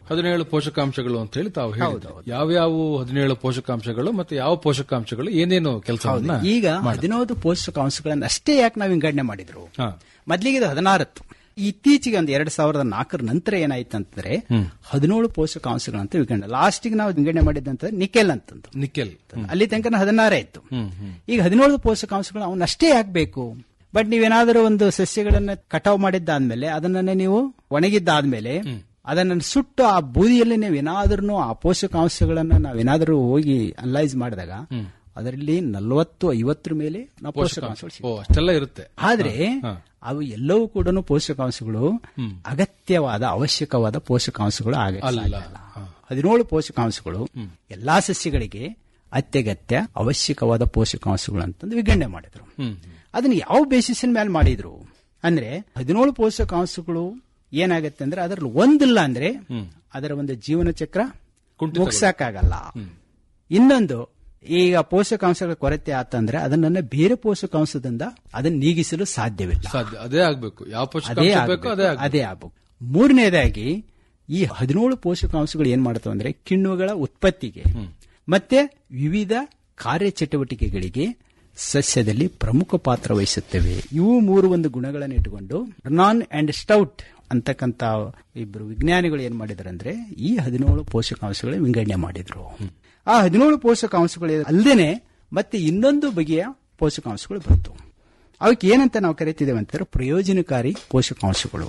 ಹದಿನೇಳು ಪೋಷಕಾಂಶಗಳು ಅಂತ ಹೇಳಿ ತಾವು ಹೇಳಿದ್ರು ಯಾವ್ಯಾವ ಹದಿನೇಳು ಪೋಷಕಾಂಶಗಳು ಮತ್ತೆ ಯಾವ ಪೋಷಕಾಂಶಗಳು ಏನೇನು ಕೆಲಸವನ್ನ ಈಗ ಹದಿನೈದು ಪೋಷಕಾಂಶಗಳನ್ನ ಅಷ್ಟೇ ಯಾಕೆ ನಾವು ವಿಂಗಡಣೆ ಮಾಡಿದ್ರು ಹಾ. ಮೊದ್ಲಿಗೆ ಇದು ಹದಿನಾರತ್ತು ಇತ್ತೀಚೆಗೆ ಒಂದು ಎರಡ್ ಸಾವಿರದ ನಾಲ್ಕರ ನಂತರ ಏನಾಯ್ತು ಅಂತಂದ್ರೆ ಹದಿನೇಳು ಪೋಷಕಾಂಶಗಳಂತ ವಿಂಗಡಣೆ ಲಾಸ್ಟಿಗೆ ನಾವು ವಿಂಗಡಣೆ ಮಾಡಿದಂತ ನಿಕೆಲ್ ಅಂತಂದು ನಿಕೆಲ್ ಅಲ್ಲಿ ತನಕ ಹದಿನಾರೇ ಇತ್ತು ಈಗ ಹದಿನೇಳು ಪೋಷಕಾಂಶಗಳು ಅವನ್ನಷ್ಟೇ ಯಾಕಬೇಕು ಬಟ್ ನೀವೇನಾದರೂ ಒಂದು ಸಸ್ಯಗಳನ್ನ ಕಟಾವು ಮಾಡಿದ್ದಾದ್ಮೇಲೆ ಅದನ್ನ ನೀವು ಒಣಗಿದ್ದಾದ್ಮೇಲೆ ಅದನ್ನ ಸುಟ್ಟು ಆ ಬೂದಿಯಲ್ಲಿ ನೀವು ಏನಾದ್ರೂ ಆ ಪೋಷಕಾಂಶಗಳನ್ನ ನಾವೇನಾದ್ರೂ ಹೋಗಿ ಅನಲೈಸ್ ಮಾಡಿದಾಗ ಅದರಲ್ಲಿ ನಲವತ್ತು ಐವತ್ತರ ಮೇಲೆ ನಾವು ಪೋಷಕಾಂಶಗಳು ಓ ಸಿಗ್ತವೆ. ಅಷ್ಟೆಲ್ಲ ಇರುತ್ತೆ ಆದ್ರೆ ಅವು ಎಲ್ಲವೂ ಕೂಡ ಪೋಷಕಾಂಶಗಳು ಅಗತ್ಯವಾದ ಅವಶ್ಯಕವಾದ ಪೋಷಕಾಂಶಗಳು ಆಗ ಅಲ್ಲ. ಹದಿನೇಳು ಪೋಷಕಾಂಶಗಳು ಎಲ್ಲಾ ಸಸ್ಯಗಳಿಗೆ ಅತ್ಯಗತ್ಯ ಅವಶ್ಯಕವಾದ ಪೋಷಕಾಂಶಗಳು ಅಂತಂದು ವಿಂಗಡಣೆ ಮಾಡಿದ್ರು ಹ್ಮ್ ಅದನ್ನ ಯಾವ ಬೇಸಿಸಿನ ಮೇಲೆ ಮಾಡಿದ್ರು ಅಂದ್ರೆ ಹದಿನೇಳು ಪೋಷಕಾಂಶಗಳು ಏನಾಗತ್ತೆ ಅಂದ್ರೆ ಅದರಲ್ಲಿ ಒಂದಿಲ್ಲ ಅಂದ್ರೆ ಅದರ ಒಂದು ಜೀವನ ಚಕ್ರ ಮುಗ್ಸಕ್ಕಾಗಲ್ಲ ಇನ್ನೊಂದು ಈಗ ಪೋಷಕಾಂಶಗಳ ಕೊರತೆ ಆತಂದ್ರೆ ಅದನ್ನ ಬೇರೆ ಪೋಷಕಾಂಶದಿಂದ ಅದನ್ನ ನೀಗಿಸಲು ಸಾಧ್ಯವಿಲ್ಲ ಸಾಧ್ಯ ಅದೇ ಆಗ್ಬೇಕು ಯಾವ ಅದೇ ಪೋಷಕಾಂಶ ಬೇಕೋ ಅದೇ ಆಗ್ಬೇಕು. ಅದೇ ಆಗ್ಬೇಕು ಮೂರನೇದಾಗಿ ಈ ಹದಿನೇಳು ಪೋಷಕಾಂಶಗಳು ಏನ್ ಮಾಡ್ತಾವ ಅಂದ್ರೆ ಕಿಣ್ವಗಳ ಉತ್ಪತ್ತಿಗೆ ಮತ್ತೆ ವಿವಿಧ ಕಾರ್ಯಚಟುವಟಿಕೆಗಳಿಗೆ ಸಸ್ಯದಲ್ಲಿ ಪ್ರಮುಖ ಪಾತ್ರ ವಹಿಸುತ್ತವೆ ಇವು ಮೂರು ಒಂದು ಗುಣಗಳನ್ನು ಇಟ್ಟುಕೊಂಡು ನಾನ್ ಅಂಡ್ ಸ್ಟೌಟ್ ಅಂತಕ್ಕಂತ ಇಬ್ರು ವಿಜ್ಞಾನಿಗಳು ಏನ್ ಮಾಡಿದ್ರು ಅಂದ್ರೆ ಈ ಹದಿನೇಳು ಪೋಷಕಾಂಶಗಳ ವಿಂಗಡಣೆ ಮಾಡಿದ್ರು ಆ ಹದಿನೇಳು ಪೋಷಕಾಂಶಗಳು ಅಲ್ಲದೇನೆ ಮತ್ತೆ ಇನ್ನೊಂದು ಬಗೆಯ ಪೋಷಕಾಂಶಗಳು ಬಂತು ಅವಕ್ಕೆ ಏನಂತ ನಾವು ಕರಿತಿದ್ದೇವೆ ಅಂತಂದ್ರೆ ಪ್ರಯೋಜನಕಾರಿ ಪೋಷಕಾಂಶಗಳು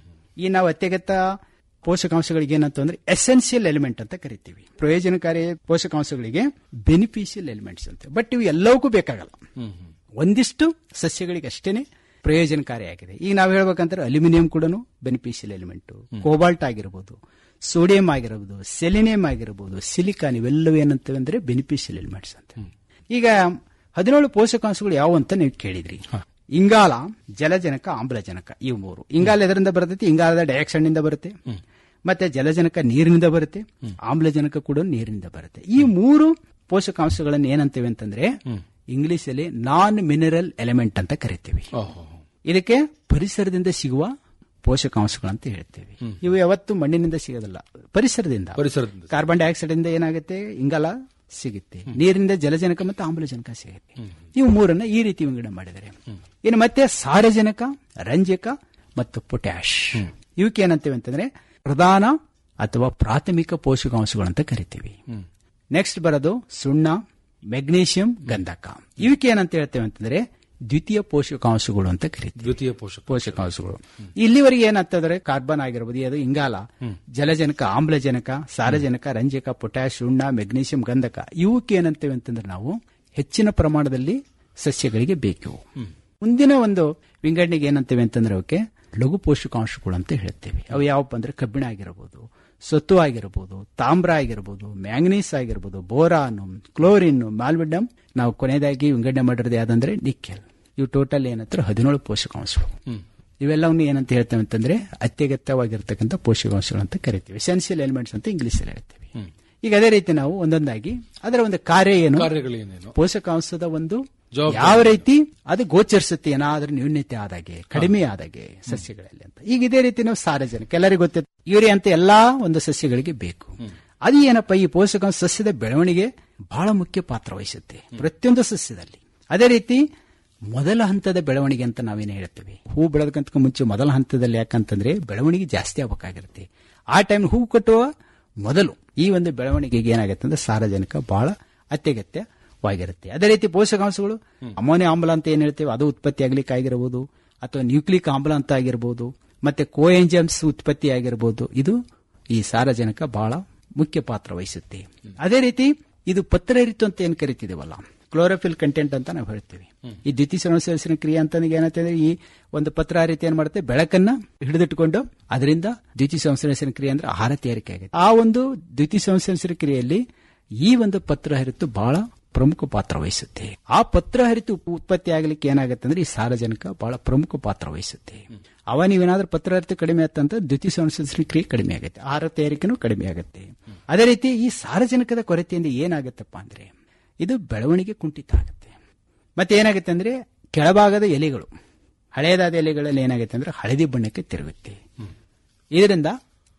ಈ ನಾವು ಅತ್ಯಗತ್ಯ ಪೋಷಕಾಂಶಗಳಿಗೆ ಏನಂತ ಅಂದ್ರೆ ಎಸೆನ್ಷಿಯಲ್ ಎಲಿಮೆಂಟ್ ಅಂತ ಕರಿತೀವಿ ಪ್ರಯೋಜನಕಾರಿ ಪೋಷಕಾಂಶಗಳಿಗೆ ಬೆನಿಫಿಷಿಯಲ್ ಎಲಿಮೆಂಟ್ಸ್ ಅಂತ ಬಟ್ ಇವು ಎಲ್ಲವಕ್ಕೂ ಬೇಕಾಗಲ್ಲ ಒಂದಿಷ್ಟು ಸಸ್ಯಗಳಿಗೆ ಅಷ್ಟೇನೆ ಪ್ರಯೋಜನಕಾರಿಯಾಗಿದೆ ಈಗ ನಾವು ಹೇಳ್ಬೇಕಂದ್ರೆ ಅಲ್ಯೂಮಿನಿಯಂ ಕೂಡ ಬೆನಿಫಿಷಿಯಲ್ ಎಲಿಮೆಂಟ್ ಕೋಬಾಲ್ಟ್ ಆಗಿರಬಹುದು ಸೋಡಿಯಂ ಆಗಿರಬಹುದು ಸೆಲಿನಿಯಂ ಆಗಿರಬಹುದು ಸಿಲಿಕಾನ್ ಇವೆಲ್ಲವೂ ಏನಂತವೆ ಅಂದ್ರೆ ಬೆನಿಫಿಷಿಯಲ್ ಎಲಿಮೆಂಟ್ಸ್ ಅಂತ ಈಗ ಹದಿನೇಳು ಪೋಷಕಾಂಶಗಳು ಯಾವ ಅಂತ ನೀವು ಕೇಳಿದ್ರಿ ಇಂಗಾಲ ಜಲಜನಕ ಆಮ್ಲಜನಕ ಇವು ಮೂರು ಇಂಗಾಲ ಎದರಿಂದ ಬರ್ತೈತಿ ಇಂಗಾಲದ ಡೈಆಕ್ಸೈಡ್ ನಿಂದ ಬರುತ್ತೆ ಮತ್ತೆ ಜಲಜನಕ ನೀರಿನಿಂದ ಬರುತ್ತೆ ಆಮ್ಲಜನಕ ಕೂಡ ನೀರಿನಿಂದ ಬರುತ್ತೆ ಈ ಮೂರು ಪೋಷಕಾಂಶಗಳನ್ನು ಏನಂತೇವೆ ಅಂತಂದ್ರೆ ಇಂಗ್ಲಿಷ್ ಅಲ್ಲಿ ನಾನ್ ಮಿನರಲ್ ಎಲಿಮೆಂಟ್ ಅಂತ ಕರಿತೀವಿ ಓಹೋ ಇದಕ್ಕೆ ಪರಿಸರದಿಂದ ಸಿಗುವ ಪೋಷಕಾಂಶಗಳಂತ ಹೇಳ್ತೇವೆ ಇವು ಯಾವತ್ತು ಮಣ್ಣಿನಿಂದ ಸಿಗೋದಿಲ್ಲ ಪರಿಸರದಿಂದ ಪರಿಸರದಿಂದ ಕಾರ್ಬನ್ ಡೈಆಕ್ಸೈಡ್ ಇಂದ ಏನಾಗುತ್ತೆ ಇಂಗಾಲ ಸಿಗುತ್ತೆ ನೀರಿನಿಂದ ಜಲಜನಕ ಮತ್ತು ಆಮ್ಲಜನಕ ಸಿಗುತ್ತೆ ಇವು ಮೂರನ್ನ ಈ ರೀತಿ ವಿಂಗಡಣೆ ಮಾಡಿದ್ದಾರೆ ಇನ್ನು ಮತ್ತೆ ಸಾರಜನಕ ರಂಜಕ ಮತ್ತು ಪೊಟ್ಯಾಶ್ ಇವಕ್ಕೆ ಏನಂತೇವೆ ಅಂತಂದ್ರೆ ಪ್ರಧಾನ ಅಥವಾ ಪ್ರಾಥಮಿಕ ಪೋಷಕಾಂಶಗಳು ಅಂತ ಕರಿತೀವಿ ನೆಕ್ಸ್ಟ್ ಬರೋದು ಸುಣ್ಣ ಮೆಗ್ನೀಷಿಯಂ ಗಂಧಕ ಇವಕ್ಕೆ ಏನಂತ ಹೇಳ್ತೇವೆ ಅಂತಂದ್ರೆ ದ್ವಿತೀಯ ಪೋಷಕಾಂಶಗಳು ಅಂತ ಕರಿತೀವಿ ದ್ವಿತೀಯ ಪೋಷಕ ಪೋಷಕಾಂಶಗಳು ಇಲ್ಲಿವರೆಗೆ ಏನಾಗ್ತದ್ರೆ ಕಾರ್ಬನ್ ಆಗಿರ್ಬೋದು ಅದು ಇಂಗಾಲ ಜಲಜನಕ ಆಮ್ಲಜನಕ ಸಾರಜನಕ ರಂಜಕ ಪೊಟ್ಯಾಶ್ ಉಣ್ಣ ಮೆಗ್ನೀಷಿಯಂ ಗಂಧಕ ಇವಕ್ಕೆ ಏನಂತೇವೆ ಅಂತಂದ್ರೆ ನಾವು ಹೆಚ್ಚಿನ ಪ್ರಮಾಣದಲ್ಲಿ ಸಸ್ಯಗಳಿಗೆ ಬೇಕು ಮುಂದಿನ ಒಂದು ವಿಂಗಡಣೆಗೆ ಏನಂತೇವೆ ಅಂತಂದ್ರೆ ಅವಕ್ಕೆ ಲಘು ಪೋಷಕಾಂಶಗಳು ಅಂತ ಹೇಳ್ತೇವೆ ಅವು ಯಾವಪ್ಪ ಅಂದ್ರೆ ಕಬ್ಬಿಣ ಆಗಿರಬಹುದು ಸೊತ್ತು ಆಗಿರಬಹುದು ತಾಮ್ರ ಆಗಿರಬಹುದು ಮ್ಯಾಂಗನೀಸ್ ಆಗಿರಬಹುದು ಬೋರಾನು ಕ್ಲೋರಿನ್ ಮಾಲ್ಬಿಡಮ್ ನಾವು ಕೊನೆಯದಾಗಿ ವಿಂಗಡಣೆ ಮಾಡಿರೋದು ಯಾವ್ದಂದ್ರೆ ನಿಕ್ಕೆಲ್ ಇವು ಟೋಟಲ್ ಏನಂತಾರೆ ಹದಿನೇಳು ಪೋಷಕಾಂಶಗಳು ಇವೆಲ್ಲವನ್ನು ಏನಂತ ಹೇಳ್ತೇವೆ ಅಂತಂದ್ರೆ ಅತ್ಯಗತ್ಯವಾಗಿರ್ತಕ್ಕಂಥ ಪೋಷಕಾಂಶಗಳು ಅಂತ ಕರಿತೀವಿ ಎಸೆನ್ಷಿಯಲ್ ಎಲಿಮೆಂಟ್ಸ್ ಅಂತ ಇಂಗ್ಲಿಷ್ ಅಲ್ಲಿ ಹೇಳ್ತೇವೆ ಈಗ ಅದೇ ರೀತಿ ನಾವು ಒಂದೊಂದಾಗಿ ಅದರ ಒಂದು ಕಾರ್ಯ ಏನು ಕಾರ್ಯಗಳೇನೇನು ಪೋಷಕಾಂಶದ ಒಂದು ಜವಾಬ್ದಾರಿ. ಯಾವ ರೀತಿ ಅದು ಗೋಚರಿಸುತ್ತೆ ಏನಾದ್ರೂ ನ್ಯೂನ್ಯತೆ ಆದಾಗೆ ಕಡಿಮೆ ಆದಾಗೆ ಸಸ್ಯಗಳಲ್ಲಿ ಅಂತ ಈಗ ಇದೇ ರೀತಿ ನಾವು ಸಾರಜನಕ ಎಲ್ಲರಿಗೂ ಗೊತ್ತಿದೆ ಯೂರಿಯಾ ಅಂತ ಎಲ್ಲಾ ಒಂದು ಸಸ್ಯಗಳಿಗೆ ಬೇಕು ಅದು ಏನಪ್ಪ ಈ ಪೋಷಕಾಂಶ ಸಸ್ಯದ ಬೆಳವಣಿಗೆ ಬಹಳ ಮುಖ್ಯ ಪಾತ್ರ ವಹಿಸುತ್ತೆ ಪ್ರತಿಯೊಂದು ಸಸ್ಯದಲ್ಲಿ ಅದೇ ರೀತಿ ಮೊದಲ ಹಂತದ ಬೆಳವಣಿಗೆ ಅಂತ ನಾವೇನು ಹೇಳ್ತೇವೆ ಹೂ ಬೆಳೆದಕ್ಕಂತ ಮುಂಚೆ ಮೊದಲ ಹಂತದಲ್ಲಿ ಯಾಕಂತಂದ್ರೆ ಬೆಳವಣಿಗೆ ಜಾಸ್ತಿ ಆಗಬೇಕಾಗಿರುತ್ತೆ ಆ ಟೈಮ್ ಹೂ ಕಟ್ಟುವ ಮೊದಲು ಈ ಒಂದು ಬೆಳವಣಿಗೆಗೆ ಏನಾಗುತ್ತೆ ಅಂದ್ರೆ ಸಾರಜನಕ ಬಹಳ ಅತ್ಯಗತ್ಯವಾಗಿರುತ್ತೆ ಅದೇ ರೀತಿ ಪೋಷಕಾಂಶಗಳು ಅಮೋನಿಯ ಆಮ್ಲ ಅಂತ ಏನ್ ಹೇಳ್ತೇವೆ ಅದು ಉತ್ಪತ್ತಿ ಆಗ್ಲಿಕ್ಕೆ ಆಗಿರಬಹುದು ಅಥವಾ ನ್ಯೂಕ್ಲಿಕ್ ಆಮ್ಲ ಅಂತ ಆಗಿರಬಹುದು ಮತ್ತೆ ಕೋಎಂಜಮ್ಸ್ ಉತ್ಪತ್ತಿ ಆಗಿರಬಹುದು ಇದು ಈ ಸಾರಜನಕ ಬಹಳ ಮುಖ್ಯ ಪಾತ್ರ ವಹಿಸುತ್ತೆ ಅದೇ ರೀತಿ ಇದು ಪತ್ರಹರಿತು ಅಂತ ಏನ್ ಕರಿತಿದೇವಲ್ಲ ಕ್ಲೋರೋಫಿಲ್ ಕಂಟೆಂಟ್ ಅಂತ ನಾವು ಹೇಳ್ತೀವಿ ಈ ದ್ವಿತೀಯ ಸಂಶ್ಲೇಷಣ ಕ್ರಿಯೆ ಅಂತ ಏನಂತಂದ್ರೆ ಈ ಒಂದು ಪತ್ರ ರೀತಿ ಏನ್ ಮಾಡುತ್ತೆ ಬೆಳಕನ್ನ ಹಿಡಿದಿಟ್ಟುಕೊಂಡು ಅದರಿಂದ ದ್ವಿತೀಯ ಸಂಶ್ಲೇಷಣ ಕ್ರಿಯೆ ಅಂದ್ರೆ ಆಹಾರ ತಯಾರಿಕೆ ಆಗುತ್ತೆ ಆ ಒಂದು ದ್ವಿತೀಯ ಸಂಶ್ಲೇಷಣ ಕ್ರಿಯೆಯಲ್ಲಿ ಈ ಒಂದು ಪತ್ರ ಹರಿತು ಬಹಳ ಪ್ರಮುಖ ಪಾತ್ರ ವಹಿಸುತ್ತೆ ಆ ಪತ್ರ ಹರಿತು ಉತ್ಪತ್ತಿ ಆಗಲಿಕ್ಕೆ ಏನಾಗುತ್ತೆ ಅಂದ್ರೆ ಈ ಸಾರಜನಕ ಬಹಳ ಪ್ರಮುಖ ಪಾತ್ರ ವಹಿಸುತ್ತೆ ಅವ ನೀವೇನಾದ್ರೂ ಪತ್ರ ಹರಿತು ಕಡಿಮೆ ಆತಂತ ದ್ವಿತೀಯ ಸಂಶ್ಲೇಷಣ ಕ್ರಿಯೆ ಕಡಿಮೆ ಆಗುತ್ತೆ ಆಹಾರ ತಯಾರಿಕೆನೂ ಕಡಿಮೆ ಆಗುತ್ತೆ ಅದೇ ರೀತಿ ಈ ಸಾರಜನಕದ ಕೊರತೆಯಿಂದ ಏನಾಗುತ್ತಪ್ಪ ಅಂದ್ರೆ ಇದು ಬೆಳವಣಿಗೆ ಕುಂಠಿತ ಆಗುತ್ತೆ ಮತ್ತೆ ಏನಾಗುತ್ತೆ ಅಂದ್ರೆ ಕೆಳಭಾಗದ ಎಲೆಗಳು ಹಳೆಯದಾದ ಎಲೆಗಳಲ್ಲಿ ಏನಾಗುತ್ತೆ ಅಂದ್ರೆ ಹಳದಿ ಬಣ್ಣಕ್ಕೆ ತಿರುಗುತ್ತೆ ಇದರಿಂದ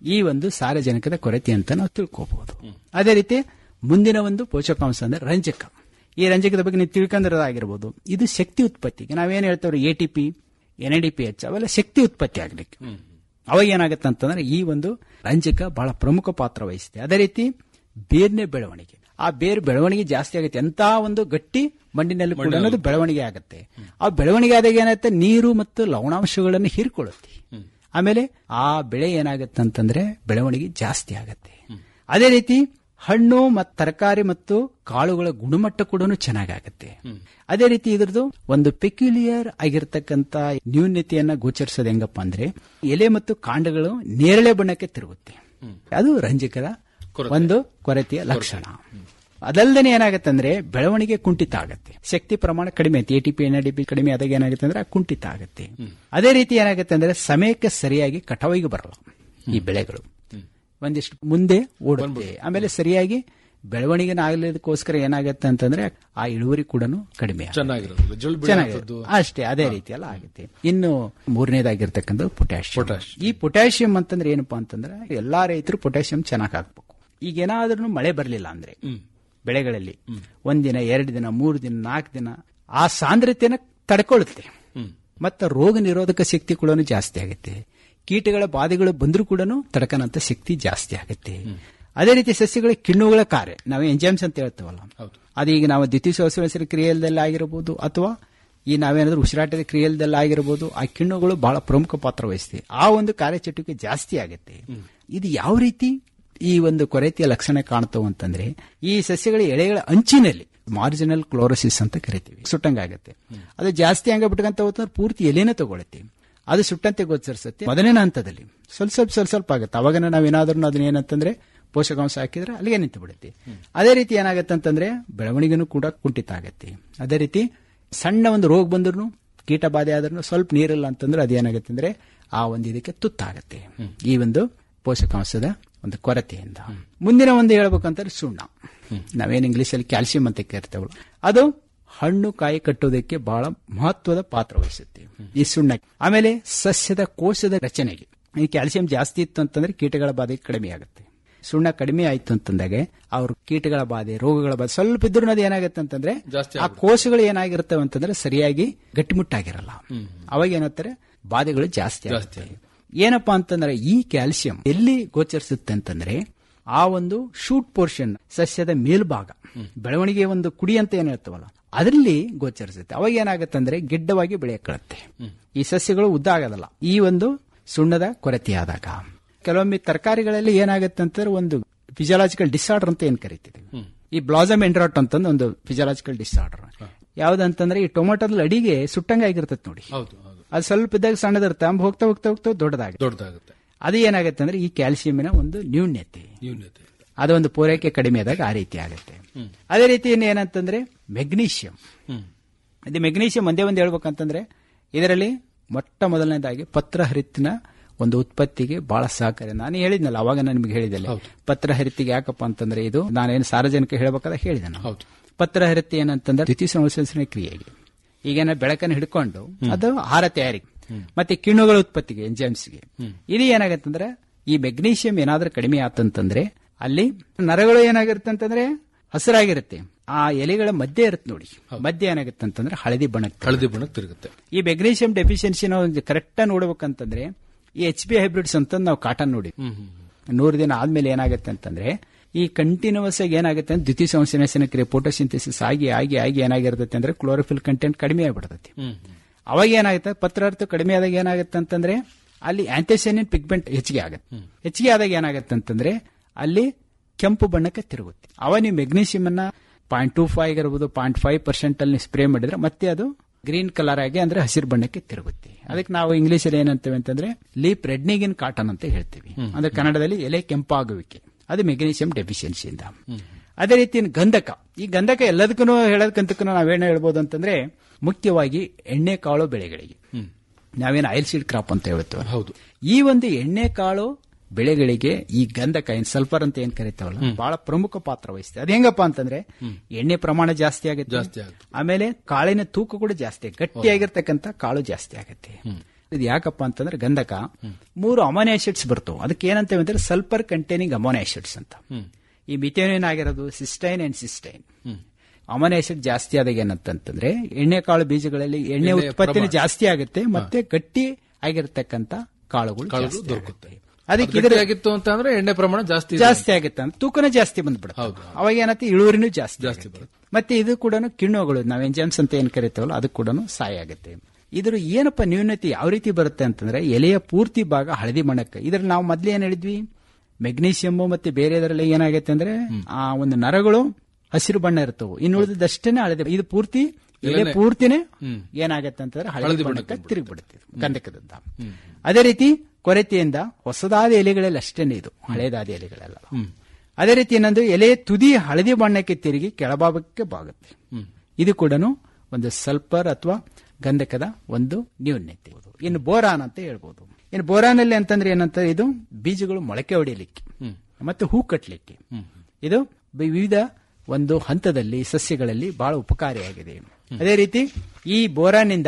ಈ ಒಂದು ಸಾರಜನಕದ ಕೊರತೆ ಅಂತ ನಾವು ತಿಳ್ಕೋಬಹುದು ಅದೇ ರೀತಿ ಮುಂದಿನ ಒಂದು ಪೋಷಕಾಂಶ ಅಂದ್ರೆ ರಂಜಕ ಈ ರಂಜಕದ ಬಗ್ಗೆ ನೀವು ತಿಳ್ಕೊಂಡಿರೋದಾಗಿರ್ಬೋದು ಇದು ಶಕ್ತಿ ಉತ್ಪತ್ತಿಗೆ ನಾವೇನ್ ಹೇಳ್ತೇವೆ A T P N D P H ಅವೆಲ್ಲ ಶಕ್ತಿ ಉತ್ಪತ್ತಿ ಆಗ್ಲಿಕ್ಕೆ ಅವಾಗ ಏನಾಗುತ್ತೆ ಅಂತಂದ್ರೆ ಈ ಒಂದು ರಂಜಕ ಬಹಳ ಪ್ರಮುಖ ಪಾತ್ರ ವಹಿಸುತ್ತೆ ಅದೇ ರೀತಿ ಬೇರ್ನೆ ಬೆಳವಣಿಗೆ ಆ ಬೇರು ಬೆಳವಣಿಗೆ ಜಾಸ್ತಿ ಆಗುತ್ತೆ ಎಂತ ಒಂದು ಗಟ್ಟಿ ಮಣ್ಣಿನಲ್ಲಿ ಕೂಡ ಅನ್ನೋದು ಬೆಳವಣಿಗೆ ಆಗುತ್ತೆ ಆ ಬೆಳವಣಿಗೆ ಆದಾಗ ಏನಾಗುತ್ತೆ ನೀರು ಮತ್ತು ಲವಣಾಂಶಗಳನ್ನು ಹೀರ್ಕೊಳ್ಳುತ್ತೆ ಆಮೇಲೆ ಆ ಬೆಳೆ ಏನಾಗುತ್ತೆ ಅಂತಂದ್ರೆ ಬೆಳವಣಿಗೆ ಜಾಸ್ತಿ ಆಗುತ್ತೆ ಅದೇ ರೀತಿ ಹಣ್ಣು ಮತ್ತು ತರಕಾರಿ ಮತ್ತು ಕಾಳುಗಳ ಗುಣಮಟ್ಟ ಕೂಡ ಚೆನ್ನಾಗಾಗುತ್ತೆ ಅದೇ ರೀತಿ ಇದ್ರದ್ದು ಒಂದು ಪೆಕ್ಯುಲಿಯರ್ ಆಗಿರ್ತಕ್ಕಂತ ನ್ಯೂನ್ಯತೆಯನ್ನ ಗೋಚರಿಸೋದು ಹೆಂಗಪ್ಪ ಅಂದ್ರೆ ಎಲೆ ಮತ್ತು ಕಾಂಡಗಳು ನೇರಳೆ ಬಣ್ಣಕ್ಕೆ ತಿರುಗುತ್ತೆ ಅದು ರಂಜಕದ ಒಂದು ಕೊರತೆಯ ಲಕ್ಷಣ ಅದಲ್ಲದೆ ಏನಾಗುತ್ತೆ ಅಂದ್ರೆ ಬೆಳವಣಿಗೆ ಕುಂಠಿತ ಆಗುತ್ತೆ ಶಕ್ತಿ ಪ್ರಮಾಣ ಕಡಿಮೆ ಆಯ್ತು ಎಟಿಪಿ ಎನ್ ಡಿ ಪಿ ಕಡಿಮೆ ಆದಾಗ ಏನಾಗುತ್ತೆ ಅಂದ್ರೆ ಆ ಕುಂಠಿತ ಆಗುತ್ತೆ ಅದೇ ರೀತಿ ಏನಾಗುತ್ತೆ ಅಂದ್ರೆ ಸಮಯಕ್ಕೆ ಸರಿಯಾಗಿ ಕಟಾವಿಗೆ ಬರಲ್ಲ ಈ ಬೆಳೆಗಳು ಒಂದಿಷ್ಟು ಮುಂದೆ ಓಡುತ್ತೆ ಆಮೇಲೆ ಸರಿಯಾಗಿ ಬೆಳವಣಿಗೆ ಆಗಲಿದಕ್ಕೋಸ್ಕರ ಏನಾಗುತ್ತೆ ಅಂತಂದ್ರೆ ಆ ಇಳುವರಿ ಕೂಡ ಕಡಿಮೆ ಆಗುತ್ತೆ. ಚೆನ್ನಾಗಿರೋದಿಲ್ಲ ಜುಳ್ ಚೆನ್ನಾಗಿದೆ ಬೀಳೋದು ಅಷ್ಟೇ ಅದೇ ರೀತಿ ಎಲ್ಲ ಆಗುತ್ತೆ ಇನ್ನು ಮೂರನೇದಾಗಿರ್ತಕ್ಕಂಥ ಪೊಟ್ಯಾಶಿಯಂ Potassium. ಈ ಪೊಟ್ಯಾಶಿಯಂ ಅಂತಂದ್ರೆ ಏನಪ್ಪಾ ಅಂತಂದ್ರೆ ಎಲ್ಲಾ ರೈತರು ಪೊಟ್ಯಾಶಿಯಂ ಚೆನ್ನಾಗಿ ಹಾಕ್ಬೇಕು ಈಗ ಏನಾದ್ರೂ ಮಳೆ ಬರಲಿಲ್ಲ ಅಂದ್ರೆ ಬೆಳೆಗಳಲ್ಲಿ ಒಂದಿನ ಎರಡು ದಿನ ಮೂರು ದಿನ ನಾಲ್ಕು ದಿನ ಆ ಸಾಂದ್ರತೆಯನ್ನು ತಡ್ಕೊಳ್ಳುತ್ತೆ ಮತ್ತೆ ರೋಗ ನಿರೋಧಕ ಶಕ್ತಿ ಕೂಡ ಜಾಸ್ತಿ ಆಗುತ್ತೆ ಕೀಟಗಳ ಬಾಧೆಗಳು ಬಂದರೂ ಕೂಡ ತಡ್ಕನಂತ ಶಕ್ತಿ ಜಾಸ್ತಿ ಆಗುತ್ತೆ ಅದೇ ರೀತಿ ಸಸ್ಯಗಳ ಕಿಣ್ಣುಗಳ ಕಾರ್ಯ ನಾವು ಎಂಜೈಮ್ಸ್ ಅಂತ ಹೇಳ್ತೇವಲ್ಲ ಹೌದು. ಅದೀಗ ನಾವು ದ್ವಿತೀಯ ಶ್ವಾಸೋಚ್ಛ್ವಾಸ ಕ್ರಿಯೆಯಲ್ಲಿ ಆಗಿರಬಹುದು ಅಥವಾ ಈ ನಾವೇನಾದ್ರೂ ಉಸಿರಾಟದ ಕ್ರಿಯೆಯಲ್ಲಿ ಆಗಿರಬಹುದು ಆ ಕಿಣ್ಣುಗಳು ಬಹಳ ಪ್ರಮುಖ ಪಾತ್ರ ವಹಿಸ್ತವೆ ಆ ಒಂದು ಕಾರ್ಯಚಟುವಿಕೆ ಜಾಸ್ತಿ ಆಗುತ್ತೆ ಇದು ಯಾವ ರೀತಿ ಈ ಒಂದು ಕೊರತೆಯ ಲಕ್ಷಣ ಕಾಣ್ತವೆ ಅಂತಂದ್ರೆ ಈ ಸಸ್ಯಗಳ ಎಳೆಗಳ ಅಂಚಿನಲ್ಲಿ ಮಾರ್ಜಿನಲ್ ಕ್ಲೋರೋಸಿಸ್ ಅಂತ ಕರಿತೀವಿ ಸುಟ್ಟಂಗಾಗತ್ತೆ ಅದು ಜಾಸ್ತಿ ಹಂಗಾಗ್ಬಿಟ್ಕಂತ ಹೋಗ್ತಂದ್ರೆ ಪೂರ್ತಿ ಎಲೆನ ತಗೊಳುತ್ತೆ ಅದು ಸುಟ್ಟಂತೆ ಗೋಚರಿಸುತ್ತೆ ಮೊದಲನೇ ಹಂತದಲ್ಲಿ ಸ್ವಲ್ಪ ಸ್ವಲ್ಪ ಸ್ವಲ್ಪ ಸ್ವಲ್ಪ ಆಗುತ್ತೆ ಅವಾಗ ನಾವೇನಾದ್ರೂ ಅದನ್ನ ಏನಂತಂದ್ರೆ ಪೋಷಕಾಂಶ ಹಾಕಿದ್ರೆ ಅಲ್ಲಿಗೆ ನಿಂತು ಬಿಡುತ್ತೆ ಅದೇ ರೀತಿ ಏನಾಗುತ್ತೆ ಅಂತಂದ್ರೆ ಬೆಳವಣಿಗೆನೂ ಕೂಡ ಕುಂಠಿತ ಆಗುತ್ತೆ ಅದೇ ರೀತಿ ಸಣ್ಣ ಒಂದು ರೋಗ ಬಂದ್ರು ಕೀಟ ಬಾಧೆ ಆದ್ರೂ ಸ್ವಲ್ಪ ನೀರಿಲ್ಲ ಅಂತಂದ್ರೆ ಅದೇನಾಗುತ್ತೆ ಅಂದ್ರೆ ಆ ಒಂದು ಇದಕ್ಕೆ ತುತ್ತಾಗತ್ತೆ ಈ ಒಂದು ಪೋಷಕಾಂಶದ ಒಂದು ಕೊರತೆಯಿಂದ ಮುಂದಿನ ಒಂದು ಹೇಳ್ಬೇಕಂತಂದ್ರೆ ಸುಣ್ಣ ನಾವೇನು ಇಂಗ್ಲಿಷ್ ಅಲ್ಲಿ ಕ್ಯಾಲ್ಸಿಯಂ ಅಂತ ಕರಿತೇವಲ್ಲ ಅದು ಹಣ್ಣು ಕಾಯಿ ಕಟ್ಟೋದಕ್ಕೆ ಬಹಳ ಮಹತ್ವದ ಪಾತ್ರ ವಹಿಸುತ್ತೆ ಈ ಸುಣ್ಣ ಆಮೇಲೆ ಸಸ್ಯದ ಕೋಶದ ರಚನೆಗೆ ಈ ಕ್ಯಾಲ್ಸಿಯಂ ಜಾಸ್ತಿ ಇತ್ತು ಅಂತಂದ್ರೆ ಕೀಟಗಳ ಬಾಧೆ ಕಡಿಮೆ ಆಗುತ್ತೆ ಸುಣ್ಣ ಕಡಿಮೆ ಆಯ್ತು ಅಂತಂದಾಗ ಅವ್ರ ಕೀಟಗಳ ಬಾಧೆ ರೋಗಗಳ ಬಾಧೆ ಸ್ವಲ್ಪ ಇದ್ರೂ ಅದು ಏನಾಗುತ್ತೆ ಅಂತಂದ್ರೆ ಜಾಸ್ತಿ ಆ ಕೋಶಗಳು ಏನಾಗಿರ್ತವೆ ಅಂತಂದ್ರೆ ಸರಿಯಾಗಿ ಗಟ್ಟಿಮುಟ್ಟಾಗಿರಲ್ಲ ಅವಾಗ ಏನಂತಾರೆ ಬಾಧೆಗಳು ಜಾಸ್ತಿ ಆಗುತ್ತೆ ಏನಪ್ಪಾ ಅಂತಂದ್ರೆ ಈ ಕ್ಯಾಲ್ಸಿಯಂ ಎಲ್ಲಿ ಗೋಚರಿಸುತ್ತೆ ಅಂತಂದ್ರೆ ಆ ಒಂದು ಶೂಟ್ ಪೋರ್ಷನ್ ಸಸ್ಯದ ಮೇಲ್ಭಾಗ ಬೆಳವಣಿಗೆ ಒಂದು ಕುಡಿ ಅಂತ ಏನ್ ಹೇಳ್ತವಲ್ಲ ಅದರಲ್ಲಿ ಗೋಚರಿಸುತ್ತೆ ಅವಾಗ ಏನಾಗುತ್ತೆ ಅಂದ್ರೆ ಗಿಡ್ಡವಾಗಿ ಬೆಳೆಯಕ್ಕಳುತ್ತೆ ಈ ಸಸ್ಯಗಳು ಉದ್ದ ಆಗೋದಲ್ಲ ಈ ಒಂದು ಸುಣ್ಣದ ಕೊರತೆಯಾದಾಗ ಕೆಲವೊಮ್ಮೆ ತರಕಾರಿಗಳಲ್ಲಿ ಏನಾಗುತ್ತೆ ಅಂತಂದ್ರೆ ಒಂದು ಫಿಸಿಯಾಲಜಿಕಲ್ ಡಿಸಾರ್ಡರ್ ಅಂತ ಏನ್ ಕರಿತೀವಿ ಈ ಬ್ಲಾಸಮ್ ಎಂಡ್ರಾಟ್ ಅಂತಂದು ಒಂದು ಫಿಸಿಯಾಲಜಿಕಲ್ ಡಿಸಾರ್ಡರ್ ಯಾವ್ದಂತಂದ್ರೆ ಈ ಟೊಮೆಟೊದ ಅಡಿಗೆ ಸುಟ್ಟಂಗ ಆಗಿರ್ತದೆ ನೋಡಿ ಹೌದು ಹೌದು ಅದು ಸ್ವಲ್ಪ ಇದ್ದಾಗ ಸಣ್ಣದಿರುತ್ತೆ ಆಮೇಲೆ ಹೋಗ್ತಾ ಹೋಗ್ತಾ ಹೋಗ್ತಾ ದೊಡ್ಡದಾಗುತ್ತೆ ದೊಡ್ಡದಾಗುತ್ತೆ ಅದು ಏನಾಗುತ್ತೆ ಅಂದ್ರೆ ಈ ಕ್ಯಾಲ್ಸಿಯಂನ ಒಂದು ನ್ಯೂನ್ಯತೆ ನ್ಯೂನ್ಯತೆ ಅದೊಂದು ಪೂರೈಕೆ ಕಡಿಮೆ ಆದಾಗ ಆ ರೀತಿ ಆಗುತ್ತೆ ಅದೇ ರೀತಿ ಇನ್ನು ಏನಂತಂದ್ರೆ ಮೆಗ್ನೀಷಿಯಂ ಹ್ಮ್ ಇದು ಮೆಗ್ನೀಷಿಯಂ ಒಂದೇ ಒಂದು ಹೇಳ್ಬೇಕಂತಂದ್ರೆ ಇದರಲ್ಲಿ ಮೊಟ್ಟ ಮೊದಲನೇದಾಗಿ ಪತ್ರ ಹರಿತ್ತಿನ ಒಂದು ಉತ್ಪತ್ತಿಗೆ ಬಹಳ ಸಹಕಾರಿ ನಾನು ಹೇಳಿದ್ನಲ್ಲ ಅವಾಗ ನಾನು ನಿಮಗೆ ಹೇಳಿದೆಲ್ಲ ಹೌದು. ಪತ್ರ ಹರಿತ್ತಿಗೆ ಯಾಕಪ್ಪ ಅಂತಂದ್ರೆ ಇದು ನಾನೇನು ಸಾರ್ವಜನಿಕ ಹೇಳ್ಬೇಕಾದ ಹೇಳಿದೆ ನಾನು ಹೌದು ಪತ್ರ ಹರಿತಿ ಏನಂತಂದ್ರೆ ದ್ವಿತೀಯ ಸಂಶ್ಲೇಷಣೆ ಕ್ರಿಯೆಗೆ ಈಗೇನ ಬೆಳಕನ್ನು ಹಿಡ್ಕೊಂಡು ಅದು ಆಹಾರ ತಯಾರಿ ಮತ್ತೆ ಕಿಣ್ಣುಗಳ ಉತ್ಪತ್ತಿಗೆ ಎಂಜೈಮ್ಸ್ಗೆ ಇದು ಏನಾಗತ್ತಂದ್ರೆ ಈ ಮೆಗ್ನೀಷಿಯಂ ಏನಾದ್ರೂ ಕಡಿಮೆ ಆತಂತಂದ್ರೆ ಅಲ್ಲಿ ನರಗಳು ಏನಾಗಿರುತ್ತೆ ಅಂತಂದ್ರೆ ಹಸಿರಾಗಿರುತ್ತೆ ಆ ಎಲೆಗಳ ಮಧ್ಯೆ ಇರುತ್ತೆ ನೋಡಿ ಮಧ್ಯೆ ಏನಾಗುತ್ತೆ ಅಂತಂದ್ರೆ ಹಳದಿ ಬಣ್ಣಕ್ಕೆ ಹಳದಿ ಬಣ್ಣಕ್ಕೆ ತಿರುಗುತ್ತೆ ಈ ಮೆಗ್ನೀಷಿಯಂ ಡೆಫಿಷಿಯನ್ಸಿ ನಾವು ಕರೆಕ್ಟ್ ಆಗಿ ನೋಡ್ಬೇಕಂತಂದ್ರೆ ಈ ಎಚ್ ಬಿ ಹೈಬ್ರಿಡ್ಸ್ ಅಂತ ನಾವು ಕಾಟನ್ ನೋಡಿ ಹ್ಮ್ ಹ್ಮ್ ನೂರು ದಿನ ಆದ್ಮೇಲೆ ಏನಾಗುತ್ತೆ ಅಂತಂದ್ರೆ ಈ ಕಂಟಿನ್ಯೂಸ್ ಆಗಿ ಏನಾಗುತ್ತೆ ಅಂದ್ರೆ ದ್ವಿತೀಯ ಸಂಶ್ಲೇಷಣೆ ಕ್ರಿಯೆ ಫೋಟೋಸಿಂಥಸಿಸ್ ಆಗಿ ಆಗಿ ಆಗಿ ಏನಾಗಿರ್ತೈತೆ ಅಂದ್ರೆ ಕ್ಲೋರೋಫಿಲ್ ಕಂಟೆಂಟ್ ಕಡಿಮೆ ಆಗ್ಬಿಡ್ತೈತಿ ಹ್ಮ್ ಅವಾಗ ಏನಾಗುತ್ತೆ ಪತ್ರಾರ್ಥ ಕಡಿಮೆ ಆದಾಗ ಏನಾಗುತ್ತೆ ಅಂತಂದ್ರೆ ಅಲ್ಲಿ ಆಂಥೋಸಿಯನಿನ್ ಪಿಗ್ಮೆಂಟ್ ಹೆಚ್ಚಿಗೆ ಆಗುತ್ತೆ ಹೆಚ್ಚಿಗೆ ಆದಾಗ ಏನಾಗುತ್ತೆ ಅಂತಂದ್ರೆ ಅಲ್ಲಿ ಕೆಂಪು ಬಣ್ಣಕ್ಕೆ ತಿರುಗುತ್ತೆ ಅವ ನೀವು ಮೆಗ್ನೀಷಿಯಂ ಅನ್ನ ಪಾಯಿಂಟ್ ಟೂ ಫೈವ್ ಇರಬಹುದು ಪಾಯಿಂಟ್ ಫೈವ್ ಪರ್ಸೆಂಟ್ ಅಲ್ಲಿ ಸ್ಪ್ರೇ ಮಾಡಿದ್ರೆ ಮತ್ತೆ ಅದು ಗ್ರೀನ್ ಕಲರ್ ಆಗಿ ಅಂದ್ರೆ ಹಸಿರು ಬಣ್ಣಕ್ಕೆ ತಿರುಗುತ್ತೆ ಅದಕ್ಕೆ ನಾವು ಇಂಗ್ಲಿಷ್ ಅಲ್ಲಿ ಏನಂತೇವೆ ಅಂತಂದ್ರೆ ಲೀಪ್ ರೆಡ್ನಿಂಗ್ ಇನ್ ಕಾಟನ್ ಅಂತ ಹೇಳ್ತೀವಿ ಅಂದ್ರೆ ಕನ್ನಡದಲ್ಲಿ ಎಲೆ ಕೆಂಪಾಗುವಿಕೆ ಅದು ಮೆಗ್ನೀಷಿಯಂ ಡೆಫಿಷಿಯನ್ಸಿಯಿಂದ ಅದೇ ರೀತಿ ಇನ್ನು ಗಂಧಕ ಈ ಗಂಧಕ ಎಲ್ಲದಕ್ಕೂ ಹೇಳೋದಕ್ಕಂತಕ್ಕೂ ನಾವೇನು ಹೇಳ್ಬೋದು ಅಂತಂದ್ರೆ ಮುಖ್ಯವಾಗಿ ಎಣ್ಣೆ ಕಾಳು ಬೆಳೆಗಳಿಗೆ ನಾವೇನು ಆಯಿಲ್ ಸೀಡ್ ಕ್ರಾಪ್ ಅಂತ ಹೇಳ್ತೇವೆ ಹೌದು ಈ ಒಂದು ಎಣ್ಣೆ ಕಾಳು ಬೆಳೆಗಳಿಗೆ ಈ ಗಂಧಕ ಏನ್ ಸಲ್ಫರ್ ಅಂತ ಏನ್ ಕರಿತಾವಲ್ಲ ಬಹಳ ಪ್ರಮುಖ ಪಾತ್ರ ವಹಿಸುತ್ತೆ ಅದು ಹೆಂಗಪ್ಪ ಅಂತಂದ್ರೆ ಎಣ್ಣೆ ಪ್ರಮಾಣ ಜಾಸ್ತಿ ಆಗುತ್ತೆ ಜಾಸ್ತಿ ಆಗುತ್ತೆ. ಆಮೇಲೆ ಕಾಳಿನ ತೂಕ ಕೂಡ ಜಾಸ್ತಿ ಆಗುತ್ತೆ. ಗಟ್ಟಿಯಾಗಿರ್ತಕ್ಕಂಥ ಕಾಳು ಜಾಸ್ತಿ ಆಗುತ್ತೆ ಇದು ಯಾಕಪ್ಪ ಅಂತಂದ್ರೆ ಗಂಧಕ ಮೂರು ಅಮೋನಿಯಾ ಆಸಿಡ್ಸ್ ಬರ್ತವೆ ಅದಕ್ಕೆ ಏನಂತೇವೆ ಅಂದ್ರೆ ಸಲ್ಫರ್ ಕಂಟೈನಿಂಗ್ ಅಮೋನಿಯಾ ಆಸಿಡ್ಸ್ ಅಂತ ಈ ಮಿಥೇನಿನ್ ಆಗಿರೋದು cysteine and cystine ammonia acid ಜಾಸ್ತಿ ಆದಾಗ ಏನಂತಂದ್ರೆ ಎಣ್ಣೆಕಾಳು ಬೀಜಗಳಲ್ಲಿ ಎಣ್ಣೆ ಎಣ್ಣೆಯ ಉತ್ಪತ್ತಿನ ಪ್ರಮಾಣ. ಜಾಸ್ತಿ ಆಗುತ್ತೆ ಮತ್ತೆ ಗಟ್ಟಿ ಆಗಿರತಕ್ಕಂತ ಕಾಳುಗಳು ಕಾಳುಗಳು ಜಾಸ್ತಿ ದೊರಕುತ್ತೆ. ಆಗುತ್ತೆ. ಅದಕ್ಕೆ ಇದರ ಆಗಿತ್ತು ಅಂತ ಅಂದ್ರೆ ಎಣ್ಣೆ ಪ್ರಮಾಣ ಜಾಸ್ತಿ ಇದೆ. ಜಾಸ್ತಿ ಆಗುತ್ತೆ ಅಂತ ತೂಕನ ಜಾಸ್ತಿ ಬಂದ್ಬಿಡುತ್ತೆ ಹೌದು. ಅವಾಗ ಏನತ್ತೆ ಇಳುವರಿನೂ ಜಾಸ್ತಿ ಜಾಸ್ತಿ ಆಗುತ್ತೆ. ಮತ್ತೆ ಇದು ಕೂಡ ಕಿಣ್ವಗಳು ನಾವು ಎಂಜಮ್ಸ್ ಅಂತ ಏನ್ ಕರಿತೇವಲ್ಲ ಅದು ಕೂಡ ಸಹಾಯ ಆಗುತ್ತೆ ಇದ್ರ ಏನಪ್ಪ ನ್ಯೂನತೆ ಯಾವ ರೀತಿ ಬರುತ್ತೆ ಅಂತಂದ್ರೆ ಎಲೆಯ ಪೂರ್ತಿ ಭಾಗ ಹಳದಿ ಮಣಕ್ಕೆ ಇದ್ರ ನಾವು ಮೊದ್ಲು ಏನ್ ಹೇಳಿದ್ವಿ ಮೆಗ್ನೀಷಿಯಮ್ ಮತ್ತೆ ಬೇರೆ ಇದರಲ್ಲಿ ಏನಾಗುತ್ತೆ ಅಂದ್ರೆ ಆ ಒಂದು ನರಗಳು ಹಸಿರು ಬಣ್ಣ ಇರ್ತವು ಇನ್ನು ಉಳಿದಷ್ಟೇನೆ ಹಳದಿ ಇದು ಪೂರ್ತಿ ಎಲೆ ಎಲೆನೆ. ಪೂರ್ತಿನೇ ಹ್ಮ್. ಏನಾಗತ್ತೆ ಅಂತಂದ್ರೆ ಹಳದಿ ಹಳದಿ ಬಣ್ಣಕ್ಕೆ ಬಣ್ಣಕ್ಕೆ ತಿರುಗಿಬಿಡುತ್ತೆ ಗಂಧಕದಿಂದ ಅದೇ ರೀತಿ ಕೊರತೆಯಿಂದ ಹೊಸದಾದ ಎಲೆಗಳಲ್ಲಿ ಅಷ್ಟೇನೆ ಇದು ಹಳೇದಾದ ಎಲೆಗಳೆಲ್ಲ ಅದೇ ರೀತಿ ಇನ್ನೊಂದು ಎಲೆ ತುದಿ ಹಳದಿ ಬಣ್ಣಕ್ಕೆ ತಿರುಗಿ ಕೆಳಭಾಗಕ್ಕೆ ಬಾಗುತ್ತೆ ಇದು ಕೂಡ ಒಂದು ಸಲ್ಫರ್ ಅಥವಾ ಗಂಧಕದ ಒಂದು ನ್ಯೂನ್ಯತೆ ಇನ್ನು ಬೋರಾನ್ ಅಂತ ಹೇಳ್ಬೋದು ಇನ್ನು ಬೋರಾನಲ್ಲಿ ಅಂತಂದ್ರೆ ಏನಂತ ಇದು ಬೀಜಗಳು ಮೊಳಕೆ ಹೊಡೆಯಲಿಕ್ಕೆ ಮತ್ತೆ ಹೂ ಕಟ್ಟಲಿಕ್ಕೆ ಇದು ಬಿ- ವಿವಿಧ ಒಂದು ಹಂತದಲ್ಲಿ ಸಸ್ಯಗಳಲ್ಲಿ ಬಹಳ ಉಪಕಾರಿಯಾಗಿದೆ ಅದೇ ರೀತಿ ಈ ಬೋರಾನಿಂದ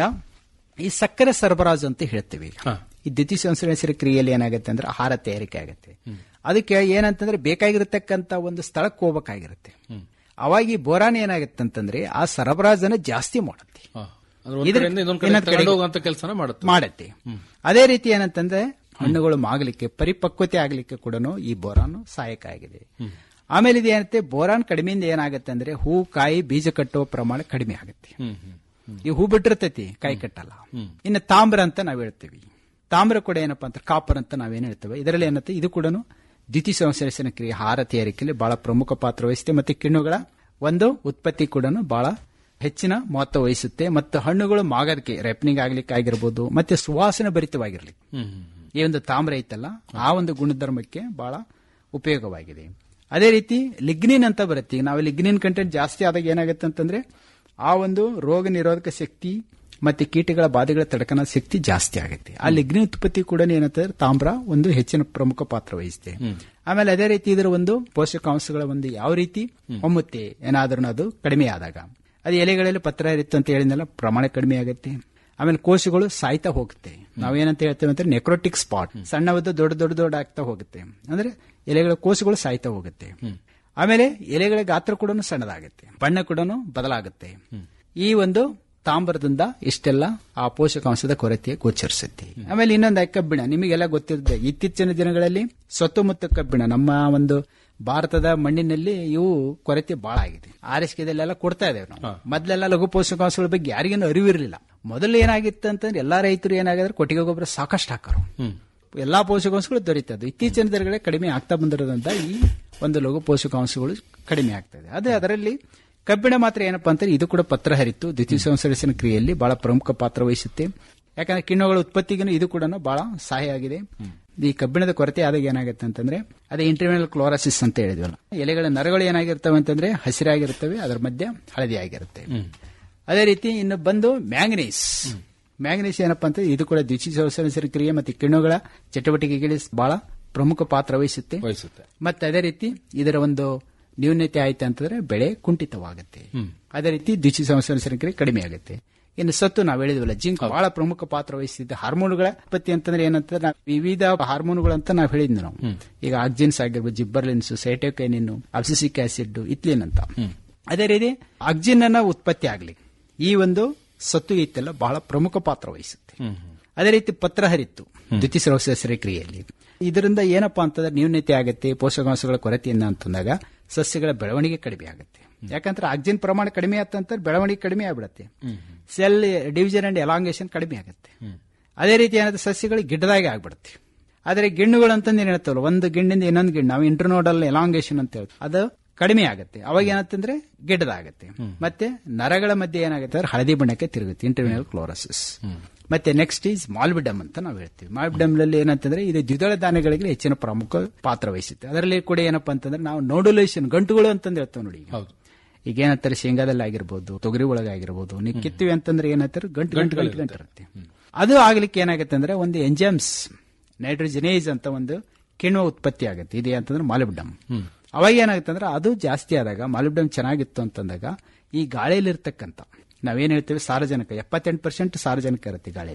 ಈ ಸಕ್ಕರೆ ಸರಬರಾಜು ಅಂತ ಹೇಳ್ತೀವಿ ಈಗ. ಈ ದ್ಯುತಿ ಸಂಶ್ಲೇಷಣ ಕ್ರಿಯೆಯಲ್ಲಿ ಏನಾಗುತ್ತೆ ಅಂದ್ರೆ ಆಹಾರ ತಯಾರಿಕೆ ಆಗುತ್ತೆ ಅದಕ್ಕೆ ಏನಂತಂದ್ರೆ ಬೇಕಾಗಿರತಕ್ಕಂತ ಒಂದು ಸ್ಥಳಕ್ಕೆ ಹೋಗ್ಬೇಕಾಗಿರುತ್ತೆ ಅವಾಗ ಈ ಬೋರಾನ್ ಏನಾಗುತ್ತೆ ಅಂತಂದ್ರೆ ಆ ಸರಬರಾಜನ ಜಾಸ್ತಿ ಮಾಡುತ್ತೆ ಹಾ. ಅಂದ್ರೆ ಒಂದ್ ಇದ್ರ- ಕಡೆಯಿಂದ ಇನ್ನೊಂದ್ ಕಡೆ ಇನ್ನೊಂದ್ ಕಡೆಗೆ ತಗೊಂಡು ಹೋಗುವಂತ ಕೆಲಸನ ಮಾಡುತ್ತೆ ಮಾಡುತ್ತೆ ಅದೇ ರೀತಿ ಏನಂತಂದ್ರೆ ಹಣ್ಣುಗಳು ಮಾಗಲಿಕ್ಕೆ ಪರಿಪಕ್ವತೆ ಆಗಲಿಕ್ಕೆ ಕೂಡ ಈ ಬೋರಾನ್ ಸಹಾಯಕ ಆಗಿದೆ ಆಮೇಲೆ ಇದು ಏನಂತೆ ಬೋರಾನ್ ಕಡಿಮೆಯಿಂದ ಏನಾಗುತ್ತೆ ಅಂದ್ರೆ ಹೂ ಕಾಯಿ ಬೀಜ ಕಟ್ಟುವ ಪ್ರಮಾಣ ಕಡಿಮೆ ಆಗುತ್ತೆ ಹ್ಮ್ ಹ್ಮ್ ಈ ಹೂ ಬಿಟ್ಟಿರ್ತೈತಿ ಕಾಯಿ ಕಟ್ಟಲ್ಲ ಇನ್ನು ತಾಮ್ರ ಅಂತ ನಾವ್ ಹೇಳ್ತೀವಿ ತಾಮ್ರ ಕೂಡ ಏನಪ್ಪಾ ಅಂತ ಕಾಪರ್ ಅಂತ ನಾವೇನ್ ಹೇಳ್ತೇವೆ ಇದರಲ್ಲಿ ಏನತ್ತೆ ಇದು ಕೂಡ ದ್ಯುತಿ ಸಂಶ್ಲೇಷಣ ಕ್ರಿಯೆ ಆಹಾರ ತಯಾರಿಕೆಯಲ್ಲಿ ಬಹಳ ಪ್ರಮುಖ ಪಾತ್ರ ವಹಿಸುತ್ತೆ ಮತ್ತೆ ಕಿಣ್ಣುಗಳ ಒಂದು ಉತ್ಪತ್ತಿ ಕೂಡ ಬಹಳ ಹೆಚ್ಚಿನ ಮಹತ್ವ ವಹಿಸುತ್ತೆ ಮತ್ತು ಹಣ್ಣುಗಳು ಮಾಗೋದಕ್ಕೆ ರೆಪ್ನಿಂಗ್ ಆಗ್ಲಿಕ್ಕೆ ಆಗಿರ್ಬೋದು ಮತ್ತೆ ಸುವಾಸನೆ ಭರಿತವಾಗಿರ್ಲಿ ಹ್ಮ್ ಹ್ಮ್ ಈ ಒಂದು ತಾಮ್ರ ಐತಲ್ಲ ಆ ಒಂದು ಗುಣಧರ್ಮಕ್ಕೆ ಬಹಳ ಉಪಯೋಗವಾಗಿದೆ ಅದೇ ರೀತಿ ಲಿಗ್ನಿನ್ ಅಂತ ಬರುತ್ತೆ ಈಗ ನಾವು ಲಿಗ್ನಿನ್ ಕಂಟೆಂಟ್ ಜಾಸ್ತಿ ಆದಾಗ ಏನಾಗುತ್ತೆ ಅಂತಂದ್ರೆ ಆ ಒಂದು ರೋಗ ನಿರೋಧಕ ಶಕ್ತಿ ಮತ್ತೆ ಕೀಟಗಳ ಬಾಧೆಗಳ ತಡಕನ ಶಕ್ತಿ ಜಾಸ್ತಿ ಆಗುತ್ತೆ ಆ ಲಿಗ್ನಿನ್ ಉತ್ಪತ್ತಿ ಕೂಡ ಏನಂತಂದ್ರೆ ತಾಮ್ರ ಒಂದು ಹೆಚ್ಚಿನ ಪ್ರಮುಖ ಪಾತ್ರ ವಹಿಸುತ್ತೆ ಆಮೇಲೆ ಅದೇ ರೀತಿ ಇದರ ಒಂದು ಪೋಷಕಾಂಶಗಳ ಒಂದು ಯಾವ ರೀತಿ ಹೊಮ್ಮುತ್ತೆ ಏನಾದ್ರೂ ಅದು ಕಡಿಮೆ ಆದಾಗ ಅದು ಎಲೆಗಳಲ್ಲಿ ಪತ್ರ ಇರುತ್ತೆ ಅಂತ ಹೇಳಿದ್ನಲ್ಲ ಪ್ರಮಾಣ ಕಡಿಮೆ ಆಗುತ್ತೆ ಆಮೇಲೆ ಕೋಶಗಳು ಸಾಯ್ತಾ ಹೋಗುತ್ತೆ ನಾವೇನಂತ ಹೇಳ್ತೇವೆ ಅಂದ್ರೆ ನೆಕ್ರೋಟಿಕ್ ಸ್ಪಾಟ್ ಸಣ್ಣವದ್ದು ದೊಡ್ಡ ದೊಡ್ಡ ದೊಡ್ಡ ಆಗ್ತಾ ಹೋಗುತ್ತೆ ಅಂದ್ರೆ ಎಲೆಗಳ ಕೋಶಗಳು ಸಾಯ್ತಾ ಹೋಗುತ್ತೆ ಆಮೇಲೆ ಎಲೆಗಳ ಗಾತ್ರ ಕೂಡ ಸಣ್ಣದಾಗುತ್ತೆ ಬಣ್ಣ ಕೂಡ ಬದಲಾಗುತ್ತೆ ಈ ಒಂದು ತಾಮ್ರದಿಂದ ಇಷ್ಟೆಲ್ಲ ಆ ಪೋಷಕಾಂಶದ ಕೊರತೆ ಗೋಚರಿಸುತ್ತೆ ಆಮೇಲೆ ಇನ್ನೊಂದು ಕಬ್ಬಿಣ ನಿಮಗೆಲ್ಲ ಗೊತ್ತಿರುತ್ತೆ ಇತ್ತೀಚಿನ ದಿನಗಳಲ್ಲಿ ಸುತ್ತಮುತ್ತ ಕಬ್ಬಿಣ ನಮ್ಮ ಒಂದು ಭಾರತದ ಮಣ್ಣಿನಲ್ಲಿ ಇವು ಕೊರತೆ ಬಹಳ ಆಗಿದೆ ಆರೈಕೆದಲ್ಲೆಲ್ಲ ಕೊಡ್ತಾ ಇದ್ದೇವೆ ನಾವು ಮೊದಲೆಲ್ಲ ಲಘು ಪೋಷಕಾಂಶಗಳ ಬಗ್ಗೆ ಯಾರಿಗೇನು ಅರಿವಿರಲಿಲ್ಲ ಮೊದಲು ಏನಾಗಿತ್ತು ಅಂತಂದ್ರೆ ಎಲ್ಲಾ ರೈತರು ಏನಾಗಿದ್ರೆ ಕೊಟ್ಟಿಗೆ ಗೊಬ್ಬರ ಸಾಕಷ್ಟು ಹಾಕರು ಎಲ್ಲಾ ಪೋಷಕಾಂಶಗಳು ದೊರೀತದ್ದು ಇತ್ತೀಚಿನ ದಿನಗಳೇ ಕಡಿಮೆ ಆಗ್ತಾ ಬಂದಿರೋದ್ರಿಂದ ಈ ಒಂದು ಲಘು ಪೋಷಕಾಂಶಗಳು ಕಡಿಮೆ ಆಗ್ತಾ ಇದೆ ಅದೇ ಅದರಲ್ಲಿ ಕಬ್ಬಿಣ ಮಾತ್ರ ಏನಪ್ಪಾ ಅಂತಂದ್ರೆ ಇದು ಕೂಡ ಪತ್ರ ಹರಿತು ದ್ವಿತೀಯ ಸಂಶ್ಲೇಷಣ ಕ್ರಿಯೆಯಲ್ಲಿ ಬಹಳ ಪ್ರಮುಖ ಪಾತ್ರ ವಹಿಸುತ್ತೆ ಯಾಕಂದ್ರೆ ಕಿಣ್ವಗಳ ಉತ್ಪತ್ತಿಗೂ ಇದು ಕೂಡ ಬಹಳ ಸಹಾಯ ಆಗಿದೆ ಈ ಕಬ್ಬಿಣದ ಕೊರತೆ ಆದಾಗ ಏನಾಗುತ್ತೆ ಅಂತಂದ್ರೆ ಅದೇ ಇಂಟರ್ನಲ್ ಕ್ಲೋರಾಸಿಸ್ ಅಂತ ಹೇಳಿದ್ವಲ್ಲ ಎಲೆಗಳ ನರಗಳು ಏನಾಗಿರ್ತವೆ ಅಂತಂದ್ರೆ ಹಸಿರಾಗಿರ್ತವೆ ಅದರ ಮಧ್ಯೆ ಹಳದಿ ಆಗಿರುತ್ತೆ ಅದೇ ರೀತಿ ಇನ್ನು ಬಂದು ಮ್ಯಾಂಗನೀಸ್ ಮ್ಯಾಂಗನೀಸ್ ಏನಪ್ಪಾ ಅಂತ ಇದು ಕೂಡ ದ್ವಿತೀಯ ಸಂಶ್ಲೇಷಣ ಕ್ರಿಯೆ ಮತ್ತು ಕಿಣ್ವಗಳ ಚಟುವಟಿಕೆಗಳಿಗೆ ಬಹಳ ಪ್ರಮುಖ ಪಾತ್ರ ವಹಿಸುತ್ತೆ ವಹಿಸುತ್ತೆ ಮತ್ತೆ ಅದೇ ರೀತಿ ಇದರ ಒಂದು ನ್ಯೂನತೆ ಆಯ್ತು ಅಂತಂದ್ರೆ ಬೆಳೆ ಕುಂಠಿತವಾಗುತ್ತೆ ಅದೇ ರೀತಿ ದ್ವಿತೀಯ ಸಂಶ್ಲೇಷಣ ಕ್ರಿಯೆ ಕಡಿಮೆ ಆಗುತ್ತೆ ಇನ್ನು ಸತ್ತು ನಾವು ಹೇಳಿದ್ವಲ್ಲ ಜಿಂಕ್ ಬಹಳ ಪ್ರಮುಖ ಪಾತ್ರ ವಹಿಸಿದ್ದ ಹಾರ್ಮೋನ್ಗಳ ಉತ್ಪತ್ತಿ ಅಂತಂದ್ರೆ ಏನಂತ ನಾವು ವಿವಿಧ ಹಾರ್ಮೋನ್ಗಳು ಅಂತ ನಾವು ಹೇಳಿದ್ವಿ ನಾವು ಈಗ ಆಕ್ಸಿನ್ಸ್ ಆಗಿರ್ಬೋದು gibberellins cytokinin abscisic acid ethylene ಅಂತ ಅದೇ ರೀತಿ ಆಕ್ಸಿನ್ ಅನ್ನ ಉತ್ಪತ್ತಿ ಆಗ್ಲಿ ಈ ಒಂದು ಸತ್ತು ಇತ್ತೆಲ್ಲ ಬಹಳ ಪ್ರಮುಖ ಪಾತ್ರ ವಹಿಸುತ್ತೆ ಅದೇ ರೀತಿ ಪತ್ರ ಹರಿತ್ತು ದ್ವಿತೀಯ ಸಂಶ್ಲೇಷಣ ಕ್ರಿಯೆಯಲ್ಲಿ ಇದರಿಂದ ಏನಪ್ಪಾ ಅಂತಂದ್ರೆ ನ್ಯೂನತೆ ಆಗುತ್ತೆ ಪೋಷಕಾಂಶಗಳ ಕೊರತೆಯಿಂದ ಅಂತಂದಾಗ ಸಸ್ಯಗಳ ಬೆಳವಣಿಗೆ ಕಡಿಮೆ ಆಗುತ್ತೆ ಯಾಕಂದ್ರೆ ಆಕ್ಸಿಜನ್ ಪ್ರಮಾಣ ಕಡಿಮೆ ಆತಂತ ಬೆಳವಣಿಗೆ ಕಡಿಮೆ ಆಗ್ಬಿಡತ್ತೆ ಸೆಲ್ ಡಿವಿಷನ್ ಅಂಡ್ ಎಲಾಂಗೇಷನ್ ಕಡಿಮೆ ಆಗುತ್ತೆ ಅದೇ ರೀತಿ ಏನಾದ್ರೆ ಸಸ್ಯಗಳು ಗಿಡ್ಡದಾಗೆ ಆಗ್ಬಿಡುತ್ತೆ ಆದ್ರೆ ಗಿಣ್ಣುಗಳು ಅಂತಂದು ಏನ್ ಹೇಳ್ತಾವಲ್ಲ ಒಂದು ಗಿಣ್ಣಿಂದ ಇನ್ನೊಂದು ಗಿಣ್ಣು ನಾವು ಇಂಟರ್ನೋಡಲ್ ಎಲಾಂಗೇಷನ್ ಅಂತ ಹೇಳ್ತೀವಿ ಅದು ಕಡಿಮೆ ಆಗುತ್ತೆ ಅವಾಗ ಏನಂತಂದ್ರೆ ಗಿಡ್ಡದಾಗತ್ತೆ ಮತ್ತೆ ನರಗಳ ಮಧ್ಯೆ ಏನಾಗುತ್ತೆ ಅಂದ್ರೆ ಹಳದಿ ಬಣ್ಣಕ್ಕೆ ತಿರುಗುತ್ತೆ ಇಂಟರ್ನಲ್ ಕ್ಲೋರಸಿಸ್ ಮತ್ತೆ ನೆಕ್ಸ್ಟ್ ಈಸ್ ಮಾಲ್ಬಿಡಮ್ ಅಂತ ನಾವು ಹೇಳ್ತೀವಿ ಮಾಲ್ಬಿಡಮ್ ನಲ್ಲಿ ಏನಂತಂದ್ರೆ ಇದು ದ್ವಿದಳ ಧಾನ್ಯಗಳಿಗೆ ಹೆಚ್ಚಿನ ಪ್ರಮುಖ ಪಾತ್ರ ವಹಿಸುತ್ತೆ ಅದರಲ್ಲಿ ಕೂಡ ಏನಪ್ಪಾ ಅಂತಂದ್ರೆ ನಾವು ನೋಡುಲೇಷನ್ ಗಂಟುಗಳು ಅಂತಂದು ಹೇಳ್ತೇವೆ ನೋಡಿ ಈಗ. ಹೌದು ಈಗ ಏನಂತಾರೆ ಶೇಂಗಾದಲ್ಲಿ ಆಗಿರ್ಬೋದು ತೊಗರಿ ಒಳಗಾಗಿರ್ಬೋದು ನೀವು ಕಿತ್ತೀವಿ ಅಂತಂದ್ರೆ ಏನಂತಾರೆ ಗಂಟು ಗಂಟು ಗಂಟು ಗಂಟು ಇರುತ್ತೆ ಅದು ಆಗ್ಲಿಕ್ಕೆ ಏನಾಗುತ್ತೆ ಅಂದ್ರೆ ಒಂದು ಎಂಜಮ್ಸ್ ನೈಟ್ರೋಜನೇಸ್ ಅಂತ ಒಂದು ಕಿಣ್ವ ಉತ್ಪತ್ತಿ ಆಗುತ್ತೆ ಇದೆ ಅಂತಂದ್ರೆ ಮಾಲಿಬ್ಡಮ್ ಅವಾಗ ಏನಾಗುತ್ತೆ ಅಂದ್ರೆ ಅದು ಜಾಸ್ತಿ ಆದಾಗ ಮಾಲಿಬ್ಡಮ್ ಚೆನ್ನಾಗಿತ್ತು ಅಂತಂದಾಗ ಈ ಗಾಳಿಯಲ್ಲಿರ್ತಕ್ಕಂಥ ನಾವೇನ್ ಹೇಳ್ತೇವೆ ಸಾರಜನಕ ಎಪ್ಪತ್ತೆಂಟು ಪರ್ಸೆಂಟ್ ಸಾರಜನಕ ಇರುತ್ತೆ ಗಾಳಿಯಲ್ಲಿ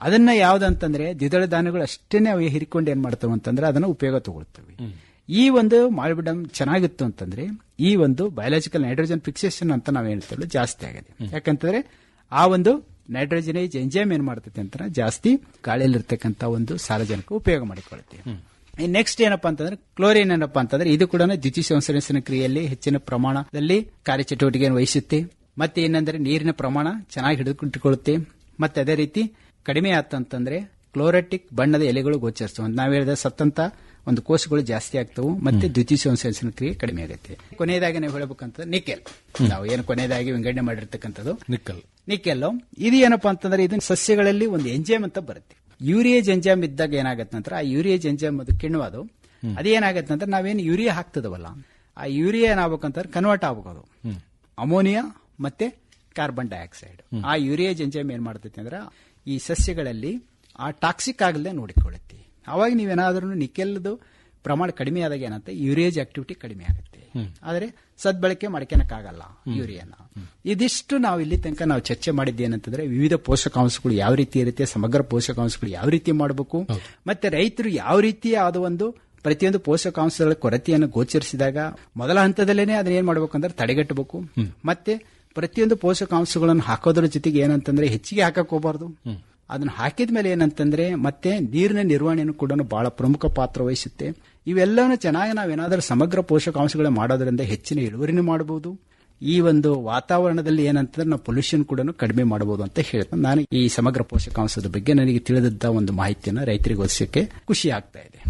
ಅದನ್ನ ಯಾವ್ದಂತಂದ್ರೆ ದ್ವಿದಳ ಧಾನ್ಯಗಳು ಅಷ್ಟೇನೆ ಅವು ಹಿರಿಕೊಂಡು ಏನ್ ಮಾಡ್ತಾವೆ ಅಂತಂದ್ರೆ ಅದನ್ನ ಉಪಯೋಗ ತಗೊಳ್ತವೆ ಈ ಒಂದು ಮಾಲ್ಬಿಡಮ್ ಚೆನ್ನಾಗಿತ್ತು ಅಂತಂದ್ರೆ ಈ ಒಂದು ಬಯಾಲಜಿಕಲ್ ನೈಟ್ರೋಜನ್ ಫಿಕ್ಸೇಷನ್ ಅಂತ ನಾವ್ ಹೇಳ್ತೇವೆ ಜಾಸ್ತಿ ಆಗಿದೆ ಯಾಕಂತಂದ್ರೆ ಆ ಒಂದು ನೈಟ್ರೋಜನೇಜ್ ಎಂಜೈಮ್ ಏನ್ ಮಾಡ್ತೈತೆ ಅಂತ ಜಾಸ್ತಿ ಗಾಳಿಯಲ್ಲಿರ್ತಕ್ಕಂಥ ಒಂದು ಸಾರಜನಕ ಉಪಯೋಗ ಮಾಡಿಕೊಳ್ಳುತ್ತೆ ನೆಕ್ಸ್ಟ್ ಏನಪ್ಪಾ ಅಂತಂದ್ರೆ ಕ್ಲೋರಿನ್ ಏನಪ್ಪಾ ಅಂತಂದ್ರೆ ಇದು ಕೂಡ ದ್ವಿತೀಯ ಸಂಶ್ಲೇಷಣ ಕ್ರಿಯೆಯಲ್ಲಿ ಹೆಚ್ಚಿನ ಪ್ರಮಾಣದಲ್ಲಿ ಕಾರ್ಯಚಟುವಟಿಕೆಯನ್ನು ವಹಿಸುತ್ತೆ ಮತ್ತೆ ಏನಂದ್ರೆ ನೀರಿನ ಪ್ರಮಾಣ ಚೆನ್ನಾಗಿ ಹಿಡಿದುಕೊಂಡಿಕೊಳ್ಳುತ್ತೆ ಮತ್ತೆ ಅದೇ ರೀತಿ ಕಡಿಮೆ ಆತಂತಂದ್ರೆ ಕ್ಲೋರೆಟಿಕ್ ಬಣ್ಣದ ಎಲೆಗಳು ಗೋಚರಿಸ್ತವೆ ನಾವು ಹೇಳಿದ ಸತ್ತಂತ ಒಂದು ಕೋಶಗಳು ಜಾಸ್ತಿ ಆಗ್ತವು ಮತ್ತೆ ದ್ವಿತೀಯ ಸಂಶ್ಲೇಷಣ ಕ್ರಿಯೆ ಕಡಿಮೆ ಆಗುತ್ತೆ ಕೊನೆಯದಾಗಿ ನಾವು ಹೇಳ್ಬೇಕಂತ ನಿಕೆಲ್ ನಾವು ಏನು ಕೊನೆಯದಾಗಿ ವಿಂಗಡಣೆ ಮಾಡಿರ್ತಕ್ಕಂಥದ್ದು ನಿಕ್ಕಲ್ ನಿಕೆಲ್ ಇದು ಏನಪ್ಪಾ ಅಂತಂದ್ರೆ ಇದು ಸಸ್ಯಗಳಲ್ಲಿ ಒಂದು ಎಂಜೈಮ್ ಅಂತ ಬರುತ್ತೆ ಯೂರಿಯೇಜ್ ಎಂಜೈಮ್ ಇದ್ದಾಗ ಏನಾಗತ್ತೆ ನಂತರ ಆ ಯೂರಿಯೇಜ್ ಎಂಜೈಮ್ ಅದು ಕಿಣ್ವದು ಅದೇನಾಗತ್ತೆ ಅಂದ್ರೆ ನಾವೇನು ಯೂರಿಯಾ ಹಾಕ್ತದವಲ್ಲ ಆ ಯೂರಿಯಾ ಏನಾಗ್ಬೇಕಂದ್ರೆ ಕನ್ವರ್ಟ್ ಆಗ್ಬೇಕು ಅಮೋನಿಯಾ ಮತ್ತೆ ಕಾರ್ಬನ್ ಡೈಆಕ್ಸೈಡ್ ಆ ಯೂರಿಯೇಜ್ ಎಂಜೈಮ್ ಏನ್ ಮಾಡ್ತೈತೆ ಅಂದ್ರೆ ಈ ಸಸ್ಯಗಳಲ್ಲಿ ಆ ಟಾಕ್ಸಿಕ್ ಆಗದೆ ನೋಡಿಕೊಳ್ಳುತ್ತೆ ಅವಾಗ ನೀವೇನಾದ್ರೂ ನಿಕೆಲ್ದು ಪ್ರಮಾಣ ಕಡಿಮೆ ಆದಾಗ ಏನಂತ ಯೂರಿಯೇಜ್ ಆಕ್ಟಿವಿಟಿ ಕಡಿಮೆ ಆಗುತ್ತೆ ಆದರೆ ಸದ್ಬಳಕೆ ಮಾಡ್ಕೊಳಕ್ಕಾಗಲ್ಲ ಯೂರಿಯಾನ ಇದಿಷ್ಟು ನಾವು ಇಲ್ಲಿ ತನಕ ನಾವು ಚರ್ಚೆ ಮಾಡಿದ್ದು ಏನಂತಂದ್ರೆ ವಿವಿಧ ಪೋಷಕಾಂಶಗಳು ಯಾವ ರೀತಿ ಇರುತ್ತೆ ಸಮಗ್ರ ಪೋಷಕಾಂಶಗಳು ಯಾವ ರೀತಿ ಮಾಡಬೇಕು ಮತ್ತೆ ರೈತರು ಯಾವ ರೀತಿ ಆದ ಒಂದು ಪ್ರತಿಯೊಂದು ಪೋಷಕಾಂಶಗಳ ಕೊರತೆಯನ್ನು ಗೋಚರಿಸಿದಾಗ ಮೊದಲ ಹಂತದಲ್ಲೇನೆ ಅದನ್ನ ಏನ್ ಮಾಡ್ಬೇಕಂದ್ರೆ ತಡೆಗಟ್ಟಬೇಕು ಮತ್ತೆ ಪ್ರತಿಯೊಂದು ಪೋಷಕಾಂಶಗಳನ್ನು ಹಾಕೋದ್ರ ಜೊತೆಗೆ ಏನಂತಂದ್ರೆ ಹೆಚ್ಚಿಗೆ ಹಾಕಕ್ ಹೋಗಬಾರ್ದು ಅದನ್ನ ಹಾಕಿದ ಮೇಲೆ ಏನಂತಂದ್ರೆ ಮತ್ತೆ ನೀರಿನ ನಿರ್ವಹಣೆಯನ್ನು ಕೂಡ ಬಹಳ ಪ್ರಮುಖ ಪಾತ್ರ ವಹಿಸುತ್ತೆ ಇವೆಲ್ಲವನ್ನು ಚೆನ್ನಾಗಿ ನಾವೇನಾದ್ರೂ ಸಮಗ್ರ ಪೋಷಕಾಂಶಗಳ ಮಾಡೋದ್ರಿಂದ ಹೆಚ್ಚಿನ ಇಳುವರಿನೂ ಮಾಡಬಹುದು ಈ ಒಂದು ವಾತಾವರಣದಲ್ಲಿ ಏನಂತಂದ್ರೆ ನಾವು ಪೊಲ್ಯೂಷನ್ ಕೂಡ ಕಡಿಮೆ ಮಾಡಬಹುದು ಅಂತ ಹೇಳ್ತೀನಿ ನಾನು ಈ ಸಮಗ್ರ ಪೋಷಕಾಂಶದ ಬಗ್ಗೆ ನನಗೆ ತಿಳಿದಿದ್ದ ಒಂದು ಮಾಹಿತಿಯನ್ನು ರೈತರಿಗೆ ಒದಗಿಸಕ್ಕೆ ಖುಷಿ ಆಗ್ತಾ ಇದೆ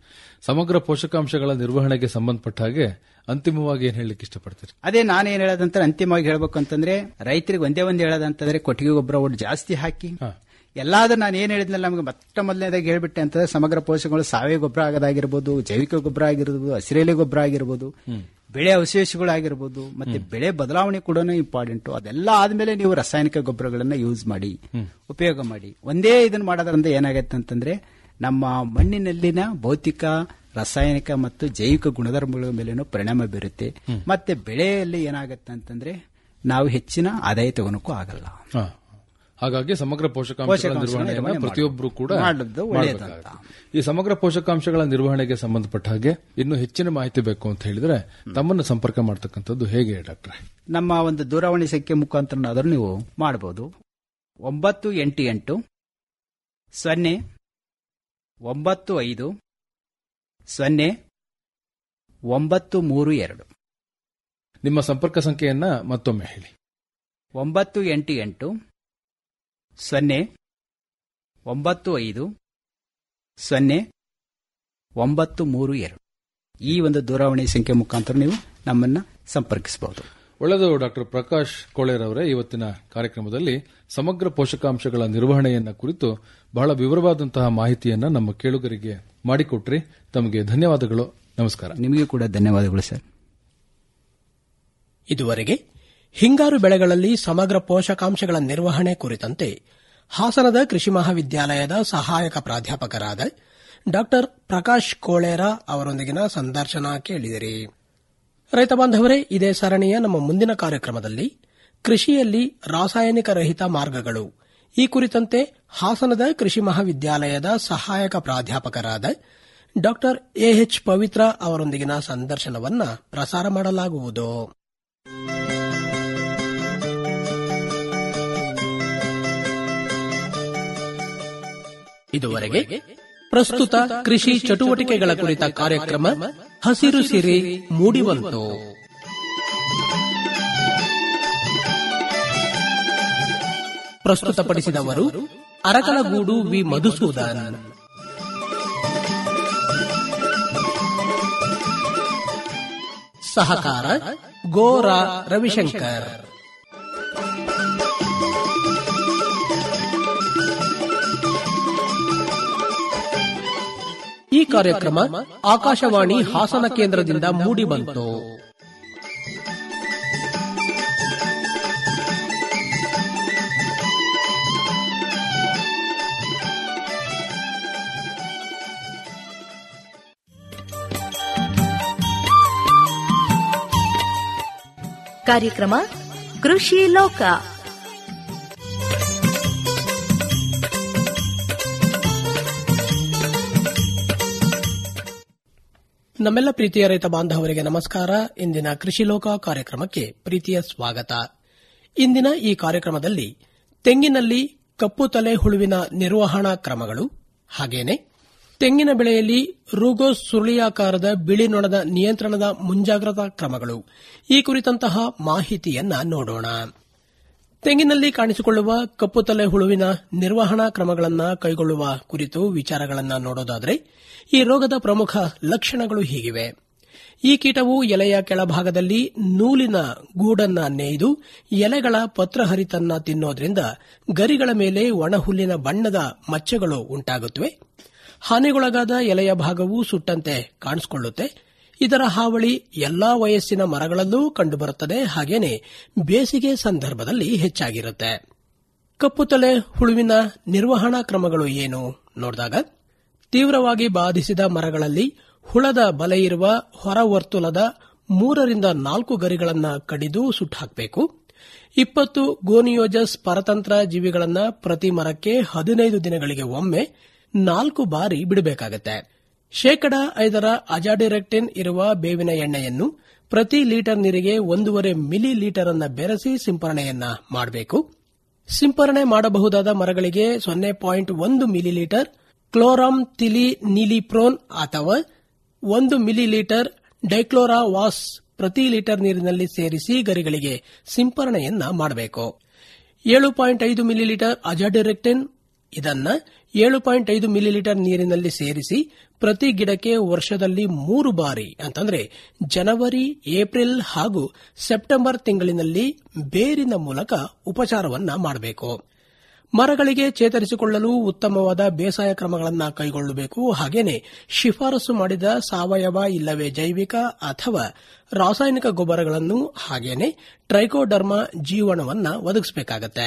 ಸಮಗ್ರ ಪೋಷಕಾಂಶಗಳ ನಿರ್ವಹಣೆಗೆ ಸಂಬಂಧಪಟ್ಟ ಹಾಗೆ ಅಂತಿಮವಾಗಿ ಏನ್ ಹೇಳಲಿಕ್ಕೆ ಇಷ್ಟಪಡ್ತೀರಿ ಅದೇ ನಾನು ಏನ್ ಹೇಳೋದಂತ ಅಂತಿಮವಾಗಿ ಹೇಳ್ಬೇಕು ಅಂತಂದ್ರೆ ರೈತರಿಗೆ ಒಂದೇ ಒಂದು ಹೇಳೋದಂತಂದ್ರೆ ಕೊಟ್ಟಿಗೆ ಗೊಬ್ಬರ ಒಟ್ಟು ಜಾಸ್ತಿ ಹಾಕಿ ಎಲ್ಲಾದ್ರೂ ನಾನು ಏನ್ ಹೇಳಿದ್ನಲ್ಲ ನಮಗೆ ಮೊಟ್ಟ ಮೊದಲನೇದಾಗಿ ಹೇಳ್ಬಿಟ್ಟೆ ಅಂತಂದ್ರೆ ಸಮಗ್ರ ಪೋಷಕಗಳು ಸಾವಯವ ಗೊಬ್ಬರ ಆಗೋದಾಗಿರ್ಬೋದು ಜೈವಿಕ ಗೊಬ್ಬರ ಆಗಿರ್ಬೋದು ಹಸಿರೆಲೆ ಗೊಬ್ಬರ ಆಗಿರ್ಬೋದು ಬೆಳೆ ಅವಶೇಷಗಳಾಗಿರ್ಬೋದು ಮತ್ತೆ ಬೆಳೆ ಬದಲಾವಣೆ ಕೂಡ ಇಂಪಾರ್ಟೆಂಟ್ ಅದೆಲ್ಲ ಆದ್ಮೇಲೆ ನೀವು ರಾಸಾಯನಿಕ ಗೊಬ್ಬರಗಳನ್ನ ಯೂಸ್ ಮಾಡಿ ಉಪಯೋಗ ಮಾಡಿ ಒಂದೇ ಇದನ್ನ ಮಾಡೋದ್ರಿಂದ ಏನಾಗತ್ತೆ ಅಂತಂದ್ರೆ ನಮ್ಮ ಮಣ್ಣಿನಲ್ಲಿನ ಭೌತಿಕ ರಾಸಾಯನಿಕ ಮತ್ತು ಜೈವಿಕ ಗುಣಧರ್ಮಗಳ ಮೇಲೇನೂ ಪರಿಣಾಮ ಬೀರುತ್ತೆ ಮತ್ತೆ ಬೆಳೆಯಲ್ಲಿ ಏನಾಗತ್ತೆ ಅಂತಂದ್ರೆ ನಾವು ಹೆಚ್ಚಿನ ಆದಾಯ ತಗೊಳಕ್ಕೂ ಆಗಲ್ಲ ಹಾ. ಹಾಗಾಗಿ ಸಮಗ್ರ ಪೋಷಕಾಂಶಗಳ ಪೋಷಕಾಂಶಗಳ ನಿರ್ವಹಣೆಯನ್ನು ನಿರ್ವಹಣೆ ಪ್ರತಿಯೊಬ್ಬರು ಕೂಡ ಮಾಡೋದು ಒಳ್ಳೆಯದಂತ. ಮಾಡ್ಬೇಕಾಗುತ್ತೆ. ಈ ಸಮಗ್ರ ಪೋಷಕಾಂಶಗಳ ನಿರ್ವಹಣೆಗೆ ಸಂಬಂಧಪಟ್ಟ ಹಾಗೆ ಇನ್ನು ಹೆಚ್ಚಿನ ಮಾಹಿತಿ ಬೇಕು ಅಂತ ಹೇಳಿದ್ರೆ ತಮ್ಮನ್ನು ಸಂಪರ್ಕ ಮಾಡ್ತಕ್ಕಂಥದ್ದು ಹೇಗೆ ಡಾಕ್ಟ್ರೆ ನಮ್ಮ ಒಂದು ದೂರವಾಣಿ ಸಂಖ್ಯೆ ಮುಖಾಂತರ ಆದರೂ ನೀವು ಮಾಡಬಹುದು ಒಂಬತ್ತು ಎಂಟು ಎಂಟು ಸೊನ್ನೆ ಒಂಬತ್ತು ಐದು ಸೊನ್ನೆ ಒಂಬತ್ತು ಮೂರು ಎರಡು ನಿಮ್ಮ ಸಂಪರ್ಕ ಸಂಖ್ಯೆಯನ್ನ ಮತ್ತೊಮ್ಮೆ ಹೇಳಿ ಒಂಬತ್ತು ಎಂಟು ಎಂಟು ಸೊನ್ನೆ ಒಂಬತ್ತು ಐದು ಸೊನ್ನೆ ಒಂಬತ್ತು ಮೂರು ಎರಡು ಈ ಒಂದು ದೂರವಾಣಿ ಸಂಖ್ಯೆ ಮುಖಾಂತರ ನೀವು ನಮ್ಮನ್ನ ಸಂಪರ್ಕಿಸಬಹುದು ಒಳ್ಳೆಯದು ಡಾಕ್ಟರ್ ಪ್ರಕಾಶ್ ಕೋಳೇರವರೇ ಇವತ್ತಿನ ಕಾರ್ಯಕ್ರಮದಲ್ಲಿ ಸಮಗ್ರ ಪೋಷಕಾಂಶಗಳ ನಿರ್ವಹಣೆಯನ್ನ ಕುರಿತು ಬಹಳ ವಿವರವಾದಂತಹ ಮಾಹಿತಿಯನ್ನ ನಮ್ಮ ಕೇಳುಗರಿಗೆ ಮಾಡಿಕೊಟ್ರಿ ತಮಗೆ ಧನ್ಯವಾದಗಳು ನಮಸ್ಕಾರ ನಿಮಗೆ ಕೂಡ ಧನ್ಯವಾದಗಳು ಸರ್ ಇದುವರೆಗೆ ಹಿಂಗಾರು ಬೆಳೆಗಳಲ್ಲಿ ಸಮಗ್ರ ಪೋಷಕಾಂಶಗಳ ನಿರ್ವಹಣೆ ಕುರಿತಂತೆ ಹಾಸನದ ಕೃಷಿ ಮಹಾವಿದ್ಯಾಲಯದ ಸಹಾಯಕ ಪ್ರಾಧ್ಯಾಪಕರಾದ ಡಾಕ್ಟರ್ ಪ್ರಕಾಶ್ ಕೋಳೇರ ಅವರೊಂದಿಗಿನ ಸಂದರ್ಶನ ಕೇಳಿದಿರಿ ರೈತ ಬಾಂಧವರೇ ಇದೇ ಸರಣಿಯ ನಮ್ಮ ಮುಂದಿನ ಕಾರ್ಯಕ್ರಮದಲ್ಲಿ ಕೃಷಿಯಲ್ಲಿ ರಾಸಾಯನಿಕ ರಹಿತ ಮಾರ್ಗಗಳು ಈ ಕುರಿತಂತೆ ಹಾಸನದ ಕೃಷಿ ಮಹಾವಿದ್ಯಾಲಯದ ಸಹಾಯಕ ಪ್ರಾಧ್ಯಾಪಕರಾದ ಡಾಕ್ಟರ್ ಎಎಚ್ ಪವಿತ್ರ ಅವರೊಂದಿಗಿನ ಸಂದರ್ಶನವನ್ನ ಪ್ರಸಾರ ಮಾಡಲಾಗುವುದು ಇದುವರೆಗೆ ಪ್ರಸ್ತುತ ಕೃಷಿ ಚಟುವಟಿಕೆಗಳ ಕುರಿತ ಕಾರ್ಯಕ್ರಮ ಹಸಿರು ಸಿರಿ ಮೂಡಿಬಂತು ಪ್ರಸ್ತುತಪಡಿಸಿದವರು ಅರಕಲಗೂಡು ವಿ ಮಧುಸೂದನ್ ಸಹಕಾರ ಗೋರಾ ರವಿಶಂಕರ್ ಈ ಕಾರ್ಯಕ್ರಮ ಆಕಾಶವಾಣಿ ಹಾಸನ ಕೇಂದ್ರದಿಂದ ಮೂಡಿಬಂತು ಕಾರ್ಯಕ್ರಮ ಕೃಷಿ ಲೋಕ ನಮ್ಮೆಲ್ಲ ಪ್ರೀತಿಯ ರೈತ ಬಾಂಧವರಿಗೆ ನಮಸ್ಕಾರ ಇಂದಿನ ಕೃಷಿ ಲೋಕ ಕಾರ್ಯಕ್ರಮಕ್ಕೆ ಪ್ರೀತಿಯ ಸ್ವಾಗತ ಇಂದಿನ ಈ ಕಾರ್ಯಕ್ರಮದಲ್ಲಿ ತೆಂಗಿನಲ್ಲಿ ಕಪ್ಪು ತಲೆ ಹುಳುವಿನ ನಿರ್ವಹಣಾ ಕ್ರಮಗಳು ಹಾಗೇನೆ ತೆಂಗಿನ ಬೆಳೆಯಲ್ಲಿ ರುಗೋಸ್ ಸುರುಳಿಯಾಕಾರದ ಬಿಳಿ ನೊಣದ ನಿಯಂತ್ರಣದ ಮುಂಜಾಗ್ರತಾ ಕ್ರಮಗಳು ಈ ಕುರಿತಂತಹ ಮಾಹಿತಿಯನ್ನ ನೋಡೋಣ ತೆಂಗಿನಲ್ಲಿ ಕಾಣಿಸಿಕೊಳ್ಳುವ ಕಪ್ಪು ತಲೆ ಹುಳುವಿನ ನಿರ್ವಹಣಾ ಕ್ರಮಗಳನ್ನು ಕೈಗೊಳ್ಳುವ ಕುರಿತು ವಿಚಾರಗಳನ್ನು ನೋಡೋದಾದರೆ ಈ ರೋಗದ ಪ್ರಮುಖ ಲಕ್ಷಣಗಳು ಹೀಗಿವೆ ಈ ಕೀಟವು ಎಲೆಯ ಕೆಳಭಾಗದಲ್ಲಿ ನೂಲಿನ ಗೂಡನ್ನ ನೇಯ್ದು ಎಲೆಗಳ ಪತ್ರಹರಿತನ್ನ ತಿನ್ನೋದ್ರಿಂದ ಗರಿಗಳ ಮೇಲೆ ಒಣಹುಲ್ಲಿನ ಬಣ್ಣದ ಮಚ್ಚೆಗಳು ಉಂಟಾಗುತ್ತವೆ ಹಾನಿಗೊಳಗಾದ ಎಲೆಯ ಭಾಗವು ಸುಟ್ಟಂತೆ ಕಾಣಿಸಿಕೊಳ್ಳುತ್ತೆ ಇದರ ಹಾವಳಿ ಎಲ್ಲಾ ವಯಸ್ಸಿನ ಮರಗಳಲ್ಲೂ ಕಂಡುಬರುತ್ತದೆ ಹಾಗೇನೆ ಬೇಸಿಗೆ ಸಂದರ್ಭದಲ್ಲಿ ಹೆಚ್ಚಾಗಿರುತ್ತೆ ಕಪ್ಪು ತಲೆ ಹುಳುವಿನ ನಿರ್ವಹಣಾ ಕ್ರಮಗಳು ಏನು ನೋಡಿದಾಗ ತೀವ್ರವಾಗಿ ಬಾಧಿಸಿದ ಮರಗಳಲ್ಲಿ ಹುಳದ ಬಲೆ ಇರುವ ಹೊರವರ್ತುಲದ ಮೂರರಿಂದ ನಾಲ್ಕು ಗರಿಗಳನ್ನು ಕಡಿದು ಸುಟ್ಟುಹಾಕಬೇಕು ಇಪ್ಪತ್ತು ಗೋನಿಯೋಜಸ್ ಪರತಂತ್ರ ಜೀವಿಗಳನ್ನ ಪ್ರತಿ ಮರಕ್ಕೆ ಹದಿನೈದು ದಿನಗಳಿಗೆ ಒಮ್ಮೆ ನಾಲ್ಕು ಬಾರಿ ಬಿಡಬೇಕಾಗುತ್ತೆ ಶೇಕಡ ಐದರ ಅಜಾಡಿರೆಕ್ಟಿನ್ ಇರುವ ಬೇವಿನ ಎಣ್ಣೆಯನ್ನು ಪ್ರತಿ ಲೀಟರ್ ನೀರಿಗೆ ಒಂದೂವರೆ ಮಿಲಿ ಲೀಟರ್ ಅನ್ನ ಬೆರೆಸಿ ಸಿಂಪರಣೆಯನ್ನ ಮಾಡಬೇಕು ಸಿಂಪರಣೆ ಮಾಡಬಹುದಾದ ಮರಗಳಿಗೆ ಸೊನ್ನೆ ಪಾಯಿಂಟ್ ಒಂದು ಮಿಲಿ ಲೀಟರ್ ಕ್ಲೋರಾಮ್ ತಿಲಿ ನಿಲಿಪ್ರೋನ್ ಅಥವಾ ಒಂದು ಮಿಲಿ ಲೀಟರ್ ಡೈಕ್ಲೋರಾ ವಾಸ್ ಪ್ರತಿ ಲೀಟರ್ ನೀರಿನಲ್ಲಿ ಸೇರಿಸಿ ಗರಿಗಳಿಗೆ ಸಿಂಪರಣೆಯನ್ನ ಮಾಡಬೇಕು ಏಳು ಪಾಯಿಂಟ್ ಐದು ಮಿಲಿ ಲೀಟರ್ ಅಜಾಡಿರೆಕ್ಟಿನ್ ಇದನ್ನ ಏಳು ಪಾಯಿಂಟ್ ಐದು ಮಿಲಿಲೀಟರ್ ನೀರಿನಲ್ಲಿ ಸೇರಿಸಿ ಪ್ರತಿ ಗಿಡಕ್ಕೆ ವರ್ಷದಲ್ಲಿ ಮೂರು ಬಾರಿ ಅಂತಂದ್ರೆ ಜನವರಿ ಏಪ್ರಿಲ್ ಹಾಗೂ ಸೆಪ್ಟೆಂಬರ್ ತಿಂಗಳಿನಲ್ಲಿ ಬೇರಿನ ಮೂಲಕ ಉಪಚಾರವನ್ನ ಮಾಡಬೇಕು ಮರಗಳಿಗೆ ಚೇತರಿಸಿಕೊಳ್ಳಲು ಉತ್ತಮವಾದ ಬೇಸಾಯ ಕ್ರಮಗಳನ್ನು ಕೈಗೊಳ್ಳಬೇಕು ಹಾಗೇನೆ ಶಿಫಾರಸು ಮಾಡಿದ ಸಾವಯವ ಇಲ್ಲವೇ ಜೈವಿಕ ಅಥವಾ ರಾಸಾಯನಿಕ ಗೊಬ್ಬರಗಳನ್ನು ಹಾಗೇನೆ ಟ್ರೈಕೋಡರ್ಮಾ ಜೀವನವನ್ನ ಒದಗಿಸಬೇಕಾಗತ್ತೆ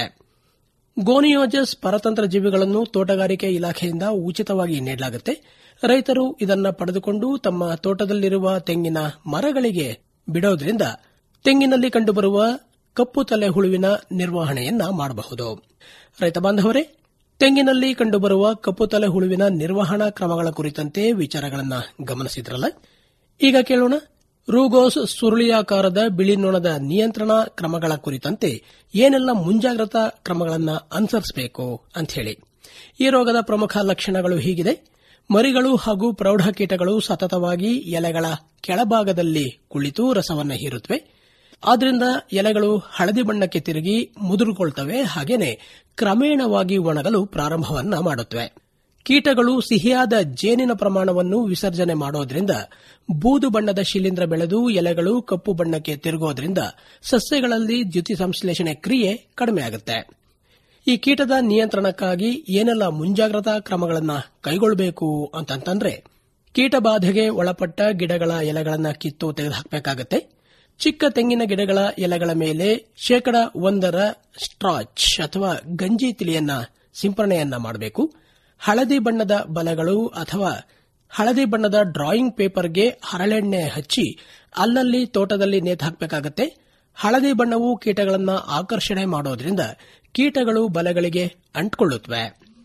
ಗೋನಿಯೋಜಸ್ ಪರತಂತ್ರ ಜೀವಿಗಳನ್ನು ತೋಟಗಾರಿಕೆ ಇಲಾಖೆಯಿಂದ ಉಚಿತವಾಗಿ ನೀಡಲಾಗುತ್ತೆ ರೈತರು ಇದನ್ನ ಪಡೆದುಕೊಂಡು ತಮ್ಮ ತೋಟದಲ್ಲಿರುವ ತೆಂಗಿನ ಮರಗಳಿಗೆ ಬಿಡೋದ್ರಿಂದ ತೆಂಗಿನಲ್ಲಿ ಕಂಡುಬರುವ ಕಪ್ಪು ತಲೆ ಹುಳುವಿನ ನಿರ್ವಹಣೆಯನ್ನ ಮಾಡಬಹುದು ರೈತ ಬಾಂಧವರೇ ತೆಂಗಿನಲ್ಲಿ ಕಂಡುಬರುವ ಕಪ್ಪು ತಲೆ ಹುಳುವಿನ ನಿರ್ವಹಣಾ ಕ್ರಮಗಳ ಕುರಿತಂತೆ ವಿಚಾರಗಳನ್ನು ಗಮನಿಸಿದ್ರಲ್ಲ ಈಗ ಕೇಳೋಣ ರೂಗೋಸ್ ಸುರುಳಿಯಾಕಾರದ ಬಿಳಿ ನೊಣದ ನಿಯಂತ್ರಣ ಕ್ರಮಗಳ ಕುರಿತಂತೆ ಏನೆಲ್ಲ ಮುಂಜಾಗ್ರತಾ ಕ್ರಮಗಳನ್ನು ಅನುಸರಿಸಬೇಕು ಅಂತ ಹೇಳಿ ಈ ರೋಗದ ಪ್ರಮುಖ ಲಕ್ಷಣಗಳು ಹೀಗಿದೆ ಮರಿಗಳು ಹಾಗೂ ಪ್ರೌಢ ಕೀಟಗಳು ಸತತವಾಗಿ ಎಲೆಗಳ ಕೆಳಭಾಗದಲ್ಲಿ ಕುಳಿತು ರಸವನ್ನು ಹೀರುತ್ತವೆ ಆದ್ರಿಂದ ಎಲೆಗಳು ಹಳದಿ ಬಣ್ಣಕ್ಕೆ ತಿರುಗಿ ಮುದುರುಕೊಳ್ತವೆ ಹಾಗೇನೆ ಕ್ರಮೇಣವಾಗಿ ಒಣಗಲು ಪ್ರಾರಂಭವನ್ನ ಮಾಡುತ್ತವೆ ಕೀಟಗಳು ಸಿಹಿಯಾದ ಜೇನಿನ ಪ್ರಮಾಣವನ್ನು ವಿಸರ್ಜನೆ ಮಾಡೋದ್ರಿಂದ ಬೂದು ಬಣ್ಣದ ಶಿಲೀಂಧ್ರ ಬೆಳೆದು ಎಲೆಗಳು ಕಪ್ಪು ಬಣ್ಣಕ್ಕೆ ತಿರುಗೋದ್ರಿಂದ ಸಸ್ಯಗಳಲ್ಲಿ ದ್ಯುತಿ ಸಂಶ್ಲೇಷಣೆ ಕ್ರಿಯೆ ಕಡಿಮೆಯಾಗುತ್ತೆ ಈ ಕೀಟದ ನಿಯಂತ್ರಣಕ್ಕಾಗಿ ಏನೆಲ್ಲ ಮುಂಜಾಗ್ರತಾ ಕ್ರಮಗಳನ್ನು ಕೈಗೊಳ್ಳಬೇಕು ಅಂತಂತಂದ್ರೆ ಕೀಟಬಾಧೆಗೆ ಒಳಪಟ್ಟ ಗಿಡಗಳ ಎಲೆಗಳನ್ನು ಕಿತ್ತು ತೆಗೆದುಹಾಕಬೇಕಾಗತ್ತೆ ಚಿಕ್ಕ ತೆಂಗಿನ ಗಿಡಗಳ ಎಲೆಗಳ ಮೇಲೆ ಶೇಕಡ ಒಂದರ ಸ್ಟ್ರಾಚ್ ಅಥವಾ ಗಂಜಿ ತಿಳಿಯನ್ನ ಸಿಂಪರಣೆಯನ್ನ ಮಾಡಬೇಕು ಹಳದಿ ಬಣ್ಣದ ಬಲಗಳು ಅಥವಾ ಹಳದಿ ಬಣ್ಣದ ಡ್ರಾಯಿಂಗ್ ಪೇಪರ್ಗೆ ಹರಳೆಣ್ಣೆ ಹಚ್ಚಿ ಅಲ್ಲಲ್ಲಿ ತೋಟದಲ್ಲಿ ನೇತು ಹಾಕಬೇಕಾಗತ್ತೆ ಹಳದಿ ಬಣ್ಣವು ಕೀಟಗಳನ್ನ ಆಕರ್ಷಣೆ ಮಾಡೋದ್ರಿಂದ ಕೀಟಗಳು ಬಲೆಗಳಿಗೆ ಅಂಟಿಕೊಳ್ಳುತ್ತವೆ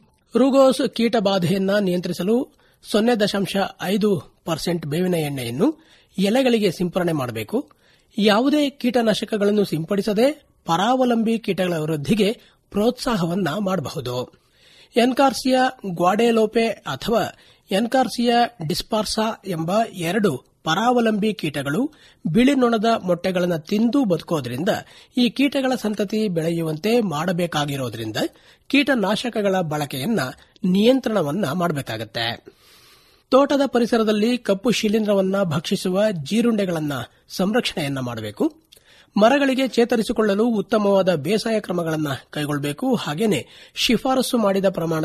ರುಗೋಸ್ ಕೀಟ ಬಾಧೆಯನ್ನ ನಿಯಂತ್ರಿಸಲು ಸೊನ್ನೆ ದಶಾಂಶ ಐದು ಪರ್ಸೆಂಟ್ ಬೇವಿನ ಎಣ್ಣೆಯನ್ನು ಎಲೆಗಳಿಗೆ ಸಿಂಪರಣೆ ಮಾಡಬೇಕು ಯಾವುದೇ ಕೀಟನಾಶಕಗಳನ್ನು ಸಿಂಪಡಿಸದೆ ಪರಾವಲಂಬಿ ಕೀಟಗಳ ವೃದ್ಧಿಗೆ ಪ್ರೋತ್ಸಾಹವನ್ನ ಮಾಡಬಹುದು ಎನ್ಕಾರ್ಸಿಯಾ ಗ್ವಾಡೆಲೋಪೆ ಅಥವಾ ಎನ್ಕಾರ್ಸಿಯಾ ಡಿಸ್ಪಾರ್ಸಾ ಎಂಬ ಎರಡು ಪರಾವಲಂಬಿ ಕೀಟಗಳು ಬಿಳಿ ನೊಣದ ಮೊಟ್ಟೆಗಳನ್ನು ತಿಂದು ಬದುಕೋದ್ರಿಂದ ಈ ಕೀಟಗಳ ಸಂತತಿ ಬೆಳೆಯುವಂತೆ ಮಾಡಬೇಕಾಗಿರೋದ್ರಿಂದ ಕೀಟನಾಶಕಗಳ ಬಳಕೆಯನ್ನ ನಿಯಂತ್ರಣವನ್ನ ಮಾಡಬೇಕಾಗತ್ತೆ ತೋಟದ ಪರಿಸರದಲ್ಲಿ ಕಪ್ಪು ಶಿಲೀಂಧ್ರವನ್ನ ಭಕ್ಷಿಸುವ ಜೀರುಂಡೆಗಳನ್ನ ಸಂರಕ್ಷಣೆಯನ್ನ ಮಾಡಬೇಕು ಮರಗಳಿಗೆ ಚೇತರಿಸಿಕೊಳ್ಳಲು ಉತ್ತಮವಾದ ಬೇಸಾಯ ಕ್ರಮಗಳನ್ನು ಕೈಗೊಳ್ಳಬೇಕು ಹಾಗೇನೆ ಶಿಫಾರಸು ಮಾಡಿದ ಪ್ರಮಾಣ